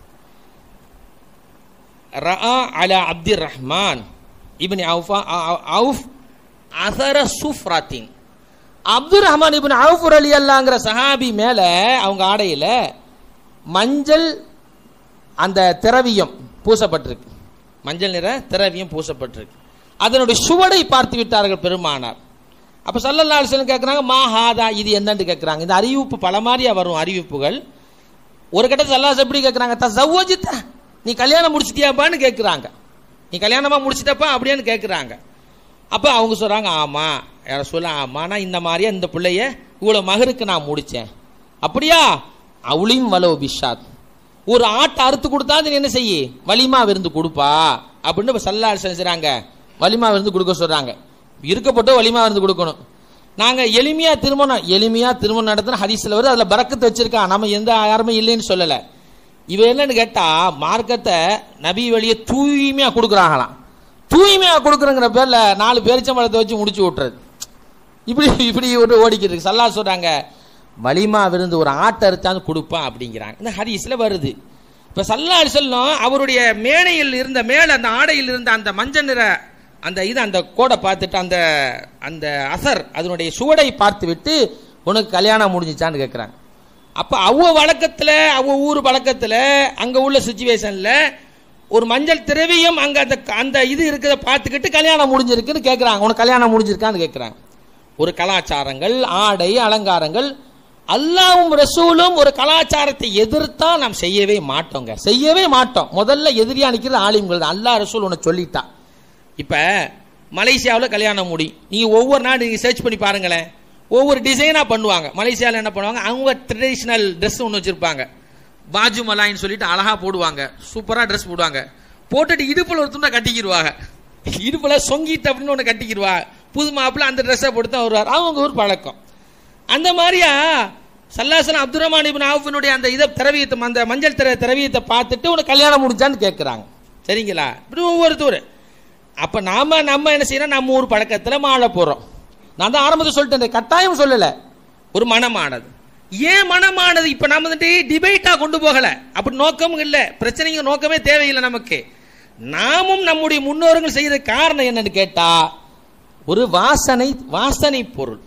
[SPEAKER 2] ரஆ அலா அப்துர் ரஹ்மான் இப்னு அவுஃபா அ- அவுஃப் அசர சுஃப்ராத்தின் அப்துல் ரஹ்மான் இப்னு அவுஃபுர் அலி அல்லாங்கிற சஹாபி மேல அவங்க ஆடையில மஞ்சள் அந்த திரவியம் பூசப்பட்டிருக்கு மஞ்சள் நிற திரவியம் பூசப்பட்டிருக்கு அதனுடைய சுவடை பார்த்து விட்டார்கள் பெருமானார் அப்ப சல்லல்லா அலிஸ்லாம் கேட்குறாங்க மா ஹாதா இது என்னன்னு கேட்குறாங்க இந்த அறிவிப்பு பல மாதிரியா வரும் அறிவிப்புகள் ஒரு கட்டத்தில் சல்லாஸ் எப்படி கேட்குறாங்க த சவ்வோஜித்த நீ கல்யாணம் முடிச்சிட்டியாப்பான்னு கேட்குறாங்க நீ கல்யாணமா முடிச்சிட்டப்பா அப்படின்னு கேட்குறாங்க அப்ப அவங்க சொல்றாங்க ஆமா யார சொல்ல ஆமா நான் இந்த மாதிரியா இந்த பிள்ளைய இவ்வளவு மகருக்கு நான் முடிச்சேன் அப்படியா அவளையும் வலவு பிஷாத் ஒரு ஆட்டை அறுத்து கொடுத்தா நீ என்ன செய்யி வலிமா விருந்து கொடுப்பா அப்படின்னு இப்ப சல்லா அலிஸ்லாம் செய்றாங்க வலிமா விருந்து கொடுக்க சொல்றாங்க இருக்கப்பட்ட வலிமா விருந்து கொடுக்கணும் நாங்க எளிமையா திருமணம் எளிமையா திருமணம் நடத்தின ஹதீஸ்ல வருது அதுல பறக்கத்து வச்சிருக்கான் நம்ம எந்த யாருமே இல்லைன்னு சொல்லல இவ என்னன்னு கேட்டா மார்க்கத்தை நபி வழியை தூய்மையா கொடுக்குறாங்களாம் தூய்மையா கொடுக்குறங்கிற பேர்ல நாலு பேரிச்சம்பழத்தை வச்சு முடிச்சு விட்டுறது இப்படி இப்படி ஒரு ஓடிக்கிட்டு இருக்கு சல்லா சொல்றாங்க வலிமா விருந்து ஒரு ஆட்டை அறுத்தாந்து கொடுப்பான் அப்படிங்கிறாங்க இந்த ஹதீஸ்ல வருது இப்ப சல்லா சொல்லும் அவருடைய மேடையில் இருந்த மேல அந்த ஆடையில் இருந்த அந்த மஞ்சள் நிற அந்த இது அந்த கோடை பார்த்துட்டு அந்த அந்த அசர் அதனுடைய சுவடை பார்த்து விட்டு உனக்கு கல்யாணம் முடிஞ்சிச்சான்னு கேட்குறாங்க அப்ப அவ வழக்கத்துல அவ ஊர் வழக்கத்துல அங்க உள்ள சுச்சுவேஷன்ல ஒரு மஞ்சள் திரவியம் அங்க அந்த அந்த இது இருக்கிறத பார்த்துக்கிட்டு கல்யாணம் முடிஞ்சிருக்குன்னு கேட்குறாங்க உனக்கு கல்யாணம் முடிஞ்சிருக்கான்னு கேட்குறாங்க ஒரு கலாச்சாரங்கள் ஆடை அலங்காரங்கள் அல்லாவும் ரசூலும் ஒரு கலாச்சாரத்தை எதிர்த்தா நாம் செய்யவே மாட்டோங்க செய்யவே மாட்டோம் முதல்ல எதிரியா நிக்கிறது ஆலிம்கள் தான் அல்லாஹ் ரசூல் உன்னை சொல்லிட்டா இப்ப மலேசியாவில் கல்யாணம் முடி நீங்க ஒவ்வொரு நாடு நீங்க சர்ச் பண்ணி பாருங்களேன் ஒவ்வொரு டிசைனா பண்ணுவாங்க மலேசியாவில் என்ன பண்ணுவாங்க அவங்க ட்ரெடிஷ்னல் Dress ஒன்று வச்சிருப்பாங்க
[SPEAKER 3] பாஜு மலாயின்னு சொல்லிட்டு அழகா போடுவாங்க சூப்பரா ட்ரெஸ் போடுவாங்க போட்டுட்டு இடுப்புல ஒரு துண்டை கட்டிக்கிடுவாங்க இடுப்புல சொங்கிட்டு அப்படின்னு ஒன்று கட்டிக்கிடுவா புது மாப்பிள்ள அந்த ட்ரெஸ்ஸை போட்டு தான் வருவார் அவங்க ஒரு பழக்கம் அந்த மாதிரியா சல்லாசலம் அப்துல் ரஹ்மான் இப்னு அவுஃபினுடைய அந்த இதை திரவியத்தை அந்த மஞ்சள் திர திரவியத்தை பார்த்துட்டு உனக்கு கல்யாணம் முடிஞ்சான்னு கேட்குறாங்க சரிங்களா இப்படி ஒவ்வொருத்தர் அப்ப நாம நம்ம என்ன செய்யறோம் நம்ம ஊர் பழக்கத்துல மாலை போறோம் நான் தான் ஆரம்பத்தில் சொல்லிட்டேன் கட்டாயம் சொல்லல ஒரு மனமானது ஏன் மனமானது இப்ப நம்ம வந்துட்டு டிபேட்டா கொண்டு போகல அப்படி நோக்கமும் இல்ல பிரச்சனைங்க நோக்கமே தேவையில்லை நமக்கு நாமும் நம்முடைய முன்னோர்கள் செய்யற காரணம் என்னன்னு கேட்டா ஒரு வாசனை வாசனை பொருள்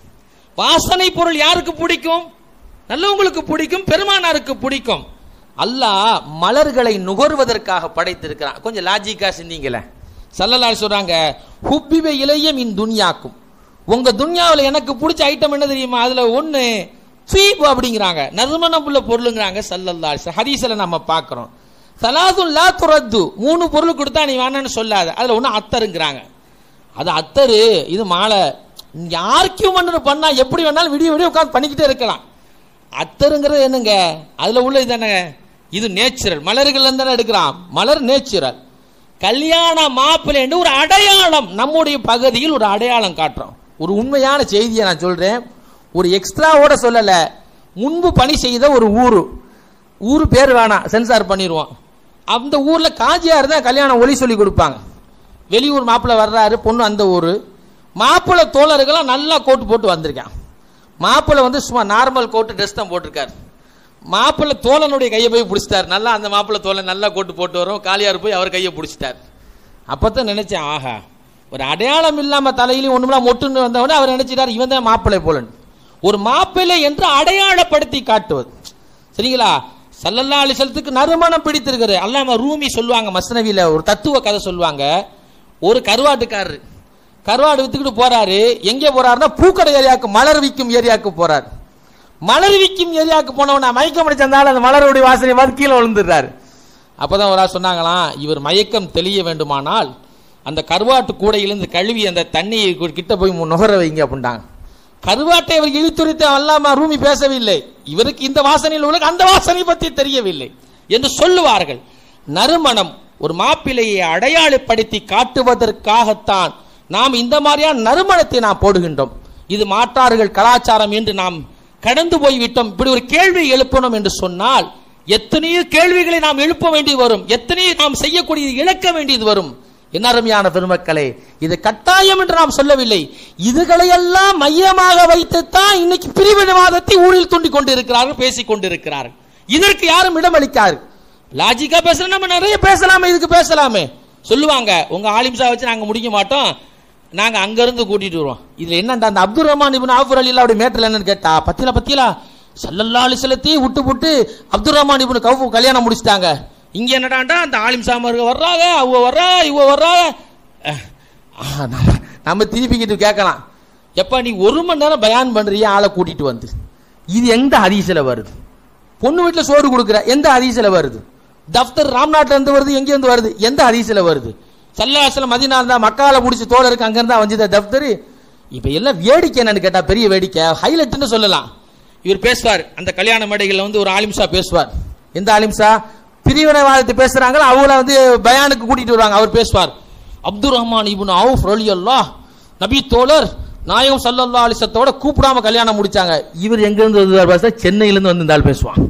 [SPEAKER 3] வாசனை பொருள் யாருக்கு பிடிக்கும் நல்லவங்களுக்கு பிடிக்கும் பெருமானாருக்கு பிடிக்கும் அல்லாஹ் மலர்களை நுகர்வதற்காக படைத்திருக்கிறான் கொஞ்சம் லாஜிக்கா சிந்திங்களேன் சல்லல்லாஹு சொல்றாங்க ஹுப்பிப இளையம் இன் துன்யாக்கும் உங்க துன்யாவில் எனக்கு பிடிச்ச ஐட்டம் என்ன தெரியுமா அதுல ஒண்ணு ஃபீப் அப்படிங்கிறாங்க நறுமணம் உள்ள பொருளுங்கிறாங்க சல்லல்லாஹு ஹதீஸ்ல நம்ம பார்க்கிறோம் சலாதுல் லா துரத்து மூணு பொருள் கொடுத்தா நீ வேணான்னு சொல்லாத அதுல ஒண்ணு அத்தருங்கிறாங்க அது அத்தரு இது மாலை யாருக்கும் பண்ணா எப்படி வேணாலும் விடிய விடிய உட்காந்து பண்ணிக்கிட்டே இருக்கலாம் அத்தருங்கிறது என்னங்க அதுல உள்ள இது என்னங்க இது நேச்சுரல் மலர்கள் தானே எடுக்கிறான் மலர் நேச்சுரல் கல்யாண மாப்பிள்ளை என்று ஒரு அடையாளம் நம்முடைய பகுதியில் ஒரு அடையாளம் காட்டுறோம் ஒரு உண்மையான செய்தியை நான் சொல்றேன் ஒரு எக்ஸ்ட்ராவோட சொல்லல முன்பு பணி செய்த ஒரு ஊரு ஊரு பேர் வேணாம் சென்சார் பண்ணிடுவோம் அந்த ஊர்ல காஜியார் தான் கல்யாணம் ஒலி சொல்லி கொடுப்பாங்க வெளியூர் மாப்பிள்ளை வர்றாரு பொண்ணு அந்த ஊர் மாப்பிள்ளை தோழர்கள்லாம் நல்லா கோட்டு போட்டு வந்திருக்கான் மாப்பிள்ளை வந்து சும்மா நார்மல் கோட்டு ட்ரெஸ் தான் போட்டிருக்காரு மாப்பிள்ளை தோழனுடைய கையை போய் பிடிச்சிட்டார் நல்லா அந்த மாப்பிள்ளை தோழன் நல்லா கோட்டு போட்டு வரும் காளியார் போய் அவர் கையை பிடிச்சிட்டார் அப்பதான் நினைச்சேன் ஆஹா ஒரு அடையாளம் இல்லாம தலையிலும் ஒண்ணுமில்லாம் மொட்டுன்னு வந்தவொடனே அவர் நினைச்சிட்டார் இவன் தான் மாப்பிள்ளை போலன் ஒரு மாப்பிள்ளை என்று அடையாளப்படுத்தி காட்டுவது சரிங்களா சல்லல்லா அலிசலத்துக்கு நறுமணம் பிடித்திருக்கிறது அல்லாம ரூமி சொல்லுவாங்க மஸ்னவியில ஒரு தத்துவ கதை சொல்லுவாங்க ஒரு கருவாட்டுக்காரரு கருவாடு வித்துக்கிட்டு போறாரு எங்க போறாருன்னா பூக்கடை ஏரியாவுக்கு மலர் விற்கும் ஏரியாவுக்கு போறாரு மலர் விற்கும் ஏரியாவுக்கு போனவன மயக்கம் அடிச்சிருந்தாலும் அந்த மலருடைய வாசனை பார்த்து கீழே விழுந்துடுறாரு அப்பதான் ஒரு ஆள் சொன்னாங்களாம் இவர் மயக்கம் தெளிய வேண்டுமானால் அந்த கருவாட்டு கூடையிலிருந்து கழுவி அந்த தண்ணியை கிட்ட போய் நுகர வைங்க அப்படின்ட்டாங்க கருவாட்டை அவர் இழுத்துரைத்து அல்லாம ரூமி பேசவில்லை இவருக்கு இந்த வாசனையில் உள்ள அந்த வாசனை பற்றி தெரியவில்லை என்று சொல்லுவார்கள் நறுமணம் ஒரு மாப்பிள்ளையை அடையாளப்படுத்தி காட்டுவதற்காகத்தான் நாம் இந்த மாதிரியான நறுமணத்தை நாம் போடுகின்றோம் இது மாற்றார்கள் கலாச்சாரம் என்று நாம் கடந்து போய்விட்டோம் இப்படி ஒரு கேள்வி எழுப்பணும் என்று சொன்னால் எத்தனையோ கேள்விகளை நாம் எழுப்ப வேண்டியது வரும் எத்தனையோ நாம் செய்யக்கூடியது இழக்க வேண்டியது வரும் என்ன அருமையான பெருமக்களே இது கட்டாயம் என்று நாம் சொல்லவில்லை இதுகளையெல்லாம் மையமாக வைத்துத்தான் இன்னைக்கு பிரிவினவாதத்தை ஊரில் தூண்டி கொண்டிருக்கிறார்கள் பேசிக் கொண்டிருக்கிறார்கள் இதற்கு யாரும் இடமளிக்காரு லாஜிக்கா பேசலாம் நம்ம நிறைய பேசலாமே இதுக்கு பேசலாமே சொல்லுவாங்க உங்க ஆலிம்சா வச்சு நாங்க முடிக்க மாட்டோம் நாங்க அங்க இருந்து கூட்டிட்டு வருவோம் இதுல என்ன அந்த அப்துல் ரஹ்மான் இப்னு ஆஃபர் அலி அவருடைய மேட்டர் என்னன்னு கேட்டா பத்தியில பத்தியில சல்லல்லா அலிசலத்தையும் விட்டு விட்டு அப்துல் ரஹ்மான் இப்னு கவுஃபு கல்யாணம் முடிச்சிட்டாங்க இங்க என்னடாண்டா அந்த ஆலிம் சாமர்கள் வர்றாங்க அவ வர்றா இவ வர்றாங்க அஹ், ஆஹ், நம்ம- நம்ம திருப்பிக்கிட்டு கேட்கலாம் எப்ப நீ ஒரு மணி நேரம் பயான் பண்றிய ஆளை கூட்டிட்டு வந்து இது எந்த ஹதீஸ்ல வருது பொண்ணு வீட்டுல சோறு கொடுக்குற எந்த ஹதீஸ்ல வருது தஃப்தர் ராம்நாட்ல இருந்து வருது எங்க இருந்து வருது எந்த ஹதீஸ்ல வருது சல்லாசலம் மதினா இருந்தா மக்கால முடிச்சு தோழருக்கு அங்க இருந்தா வந்தது தஃப்தர் இப்ப எல்லாம் வேடிக்கை என்னன்னு கேட்டா பெரிய வேடிக்கை ஹைலைட்னு சொல்லலாம் இவர் பேசுவார் அந்த கல்யாண மேடைகள்ல வந்து ஒரு ஆலிம்சா பேசுவார் எந்த ஆலிம்சா பிரிவினைவாதத்தை பேசுறாங்களோ அவங்கள வந்து பயானுக்கு கூட்டிட்டு வருவாங்க அவர் பேசுவார் அப்துல் ரஹ்மான் இப்னு அவுஃப் ரலியல்லாஹ் நபி தோழர் நாயகம் சல்லல்லா அலிசத்தோட கூப்பிடாம கல்யாணம் முடிச்சாங்க இவர் எங்க இருந்து வந்தார் பேச சென்னையில இருந்து வந்து இந்த ஆள் பேசுவான்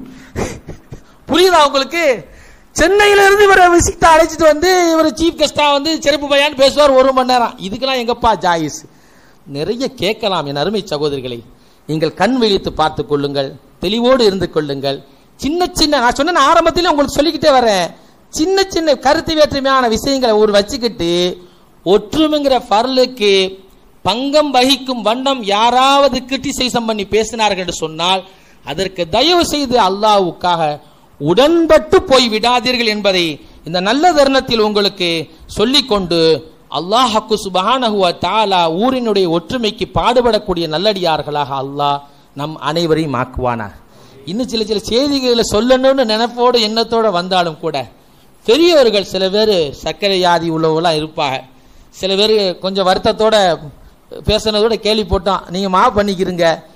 [SPEAKER 3] புரியுதா உங்களுக்கு சென்னையில இருந்து இவரை விசிட்டா அழைச்சிட்டு வந்து இவர் சீஃப் கெஸ்டா வந்து சிறப்பு பையான்னு பேசுவார் ஒரு மணி நேரம் இதுக்கெல்லாம் எங்கப்பா ஜாயிஸ் நிறைய கேட்கலாம் என் அருமை சகோதரிகளை நீங்கள் கண் விழித்து பார்த்துக் கொள்ளுங்கள் தெளிவோடு இருந்து கொள்ளுங்கள் சின்ன சின்ன நான் சொன்ன ஆரம்பத்திலே உங்களுக்கு சொல்லிக்கிட்டே வரேன் சின்ன சின்ன கருத்து வேற்றுமையான விஷயங்களை ஒரு வச்சுக்கிட்டு ஒற்றுமைங்கிற பரலுக்கு பங்கம் வகிக்கும் வண்ணம் யாராவது கிரிட்டிசைசம் பண்ணி பேசினார்கள் என்று சொன்னால் அதற்கு தயவு செய்து அல்லாஹ்வுக்காக உடன்பட்டு போய் விடாதீர்கள் என்பதை இந்த நல்ல தருணத்தில் உங்களுக்கு சொல்லிக்கொண்டு அல்லாஹ்க்கு சுபஹானஹு வ தஆலா ஊரினுடைய ஒற்றுமைக்கு பாடுபடக்கூடிய நல்லடியார்களாக அல்லாஹ் நம் அனைவரையும் ஆக்குவானார் இன்னும் சில சில செய்திகளை சொல்லணும்னு நினைப்போடு எண்ணத்தோட வந்தாலும் கூட பெரியவர்கள் சில பேர் சர்க்கரை வியாதி உள்ளவங்களாம் இருப்பாங்க சில பேர் கொஞ்சம் வருத்தத்தோட பேசுனதோட கேள்வி போட்டோம் நீங்க மா பண்ணிக்கிறீங்க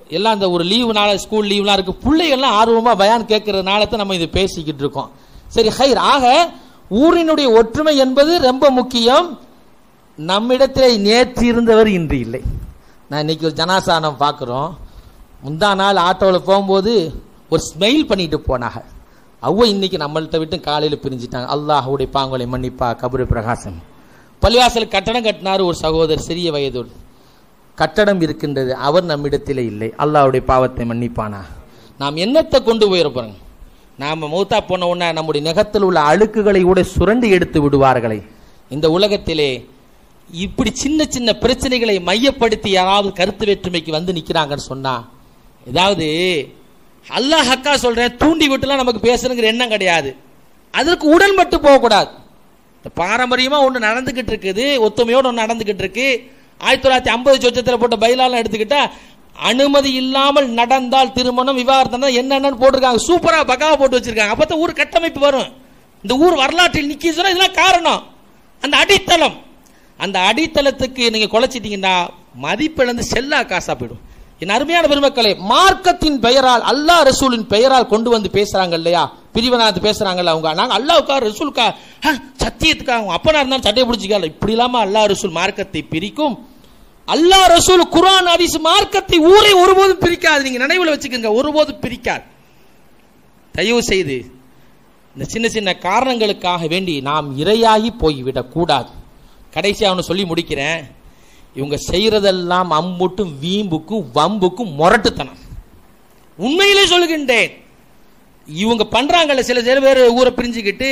[SPEAKER 3] எல்லாம் அந்த ஒரு லீவுனால ஸ்கூல் லீவ்லாம் இருக்கு பிள்ளைகள்லாம் ஆர்வமா பயான் கேட்கறதுனால தான் நம்ம இது பேசிக்கிட்டு இருக்கோம் சரி ஹைர் ஆக ஊரினுடைய ஒற்றுமை என்பது ரொம்ப முக்கியம் நம்மிடத்திலே நேற்று இருந்தவர் இன்று இல்லை நான் இன்னைக்கு ஒரு ஜனாசானம் பார்க்குறோம் முந்தா நாள் ஆட்டோவில் போகும்போது ஒரு ஸ்மைல் பண்ணிட்டு போனாங்க அவ்வ இன்னைக்கு நம்மள்ட்ட விட்டு காலையில் பிரிஞ்சிட்டாங்க அல்லாஹுடைய பாங்கோலை மன்னிப்பா கபரு பிரகாசம் பள்ளிவாசல் கட்டடம் கட்டினார் ஒரு சகோதரர் சிறிய வயதோடு கட்டடம் இருக்கின்றது அவர் நம்மிடத்திலே இல்லை அல்லாஹ்வுடைய பாவத்தை மன்னிப்பானா நாம் என்னத்தை கொண்டு போயிருப்போம் நாம மௌத்தா போன உடனே நம்முடைய நெகத்தில் உள்ள அழுக்குகளை கூட சுரண்டி எடுத்து விடுவார்களே இந்த உலகத்திலே இப்படி சின்ன சின்ன பிரச்சனைகளை மையப்படுத்தி யாராவது கருத்து வேற்றுமைக்கு வந்து நிக்கிறாங்கன்னு சொன்னா ஏதாவது அல்லாஹ் ஹக்கா சொல்றேன் தூண்டி விட்டுலாம் நமக்கு பேசணுங்கிற எண்ணம் கிடையாது அதற்கு உடன்பட்டு போகக்கூடாது இந்த பாரம்பரியமா ஒன்று நடந்துகிட்டு இருக்குது ஒத்துமையோடு ஒன்று நடந்துகிட்டு இருக்கு ஆயிரத்தி தொள்ளாயிரத்தி ஐம்பது சொச்சத்தில் போட்ட பைலாலாம் எடுத்துக்கிட்டா அனுமதி இல்லாமல் நடந்தால் திருமணம் விவாகரத்துனா என்னென்னு போட்டிருக்காங்க சூப்பரா பக்காவா போட்டு வச்சிருக்காங்க அப்பதான் ஊர் கட்டமைப்பு வரும் இந்த ஊர் வரலாற்றில் நிக்கி சொன்னா இதெல்லாம் காரணம் அந்த அடித்தளம் அந்த அடித்தளத்துக்கு நீங்க குலைச்சிட்டீங்கன்னா மதிப்பிழந்து செல்லா காசா போயிடும் என் அருமையான பெருமக்களே மார்க்கத்தின் பெயரால் அல்லாஹ் ரசூலின் பெயரால் கொண்டு வந்து பேசுறாங்க இல்லையா பிரிவனாத்து பேசுறாங்கல்ல அவங்க நாங்க அல்லாவுக்கா ரசூலுக்கா ஆ, சத்தியத்துக்கா அவங்க அப்பனா இருந்தாலும் சட்டையை பிடிச்சிக்கல இப்படி இல்லாம அல்லாஹ் ரசூல் மார்க்கத்தை பிரிக்கும் அல்லாஹ் ரசூல் குர்ஆன் ஹதீஸ் மார்க்கத்தை ஊரை ஒருபோதும் பிரிக்காது நீங்க நினைவுல வச்சுக்கோங்க ஒருபோதும் பிரிக்காது தயவு செய்து இந்த சின்ன சின்ன காரணங்களுக்காக வேண்டி நாம் இரையாகி போய்விடக் கூடாது கடைசியா ஒன்று சொல்லி முடிக்கிறேன் இவங்க செய்யறதெல்லாம் அம்புட்டும் வீம்புக்கும் வம்புக்கும் முரட்டுத்தனம் உண்மையிலே சொல்லுகின்றேன் இவங்க பண்றாங்கல்ல சில சில பேர் ஊரை பிரிஞ்சுக்கிட்டு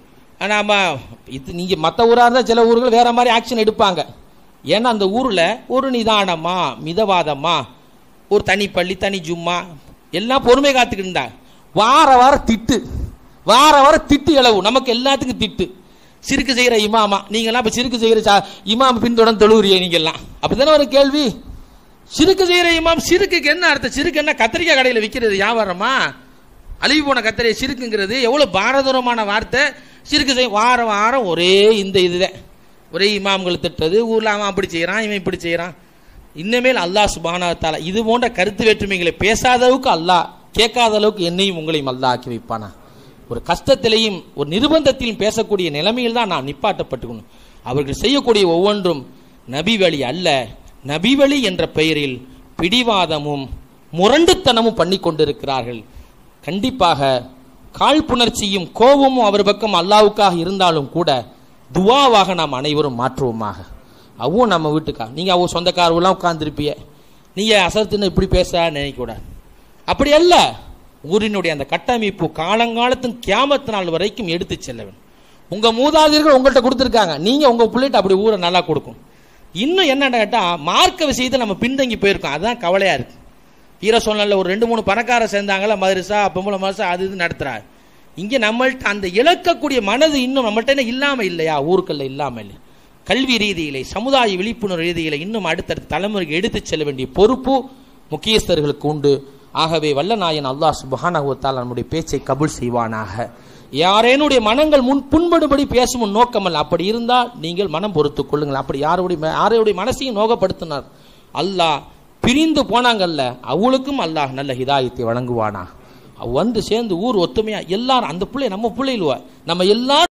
[SPEAKER 3] நாம இது நீங்க மற்ற ஊரா இருந்தா சில ஊர்கள் வேற மாதிரி ஆக்ஷன் எடுப்பாங்க ஏன்னா அந்த ஊர்ல ஒரு நிதானமா மிதவாதமா ஒரு தனி பள்ளி தனி ஜும்மா எல்லாம் பொறுமை காத்துக்கிட்டு இருந்தா வார வாரம் திட்டு வார வாரம் திட்டு இளவு நமக்கு எல்லாத்துக்கும் திட்டு சிறுக்கு செய்யற இமாமா நீங்கெல்லாம் இப்ப சிறுக்கு செய்யற சா- இமாம் பின்தொடர்ந்து தொழுவுறிய நீங்கெல்லாம் அப்படித்தானே ஒரு கேள்வி சிறுக்கு செய்யற இமாம் சிறுக்குக்கு என்ன அர்த்தம் சிறுக்கு என்ன கத்திரிக்காய் கடையில் விற்கிறது வியாபாரமா அழிவு போன கத்திரை சிறுக்குங்கிறது எவ்வளவு பாரதூரமான வார்த்தை சிறுக்கு செய் வாரம் வாரம் ஒரே இந்த இதுதான் ஒரே இமாம்கள் திட்டுறது ஊர்ல அவன் அப்படி செய்யறான் இவன் இப்படி செய்யறான் இன்னமேல் அல்லாஹ் சுபானா தாலா இது போன்ற கருத்து வேற்றுமைகளை பேசாத அளவுக்கு அல்லாஹ் கேட்காத அளவுக்கு என்னையும் உங்களையும் அல்லாஹ் ஆக்கி வைப்பானா ஒரு கஷ்டத்திலையும் ஒரு நிர்பந்தத்திலும் பேசக்கூடிய நிலைமையில் தான் நான் நிப்பாட்டப்பட்டுக்கணும் அவர்கள் செய்யக்கூடிய ஒவ்வொன்றும் நபி வழி அல்ல நபி வழி என்ற பெயரில் பிடிவாதமும் முரண்டுத்தனமும் பண்ணி கொண்டிருக்கிறார்கள் கண்டிப்பாக காழ்ப்புணர்ச்சியும் கோபமும் அவர் பக்கம் அல்லாவுக்காக இருந்தாலும் கூட துவாவாக நாம் அனைவரும் மாற்றுவோமாக அவும் நம்ம வீட்டுக்கா நீங்க அவ சொந்தக்காரவெல்லாம் உட்கார்ந்துருப்பிய நீங்க அசத்துன்னு இப்படி பேச நினைக்க கூடாது அப்படி அல்ல ஊரினுடைய அந்த கட்டமைப்பு காலங்காலத்தின் கியாமத்து நாள் வரைக்கும் எடுத்து செல்ல வேண்டும் உங்க மூதாதையர்கள் உங்கள்கிட்ட கொடுத்துருக்காங்க நீங்க உங்க பிள்ளைகிட்ட அப்படி ஊரை நல்லா கொடுக்கும் இன்னும் என்னன்னு கேட்டா மார்க்க விஷயத்தை நம்ம பின்தங்கி போயிருக்கோம் அதுதான் கவலையா இருக்கு வீர சொன்னல ஒரு ரெண்டு மூணு பணக்கார சேர்ந்தாங்களா மதரசா பொம்பளை மதரசா அது இது நடத்துறாரு இங்க நம்மள்ட்ட அந்த இழக்கக்கூடிய மனது இன்னும் நம்மள்ட்ட என்ன இல்லாம இல்லையா ஊருக்கள்ல இல்லாம இல்லை கல்வி ரீதியிலே சமுதாய விழிப்புணர்வு ரீதியில இன்னும் அடுத்தடுத்த தலைமுறைக்கு எடுத்துச் செல்ல வேண்டிய பொறுப்பு முக்கியஸ்தர்களுக்கு உண்டு ஆகவே வல்லநாயன் அல்லாஹ் சுப்ஹானஹு வ தஆலா நம்முடைய பேச்சை கபூல் செய்வானாக யாரேனுடைய மனங்கள் முன் புண்படுபடி பேசும் உன் நோக்கமல்ல அப்படி இருந்தால் நீங்கள் மனம் பொறுத்துக் கொள்ளுங்கள் அப்படி யாருடைய ம- யாருடைய மனசையும் நோகப்படுத்தினார் அல்லாஹ் பிரிந்து போனாங்கல்ல அவளுக்கும் அல்லாஹ் நல்ல ஹிதாயத்தை வழங்குவானா அவ வந்து சேர்ந்து ஊர் ஒத்துமையா எல்லாரும் அந்த பிள்ளை நம்ம பிள்ளைகளுவா நம்ம எல்லாரும்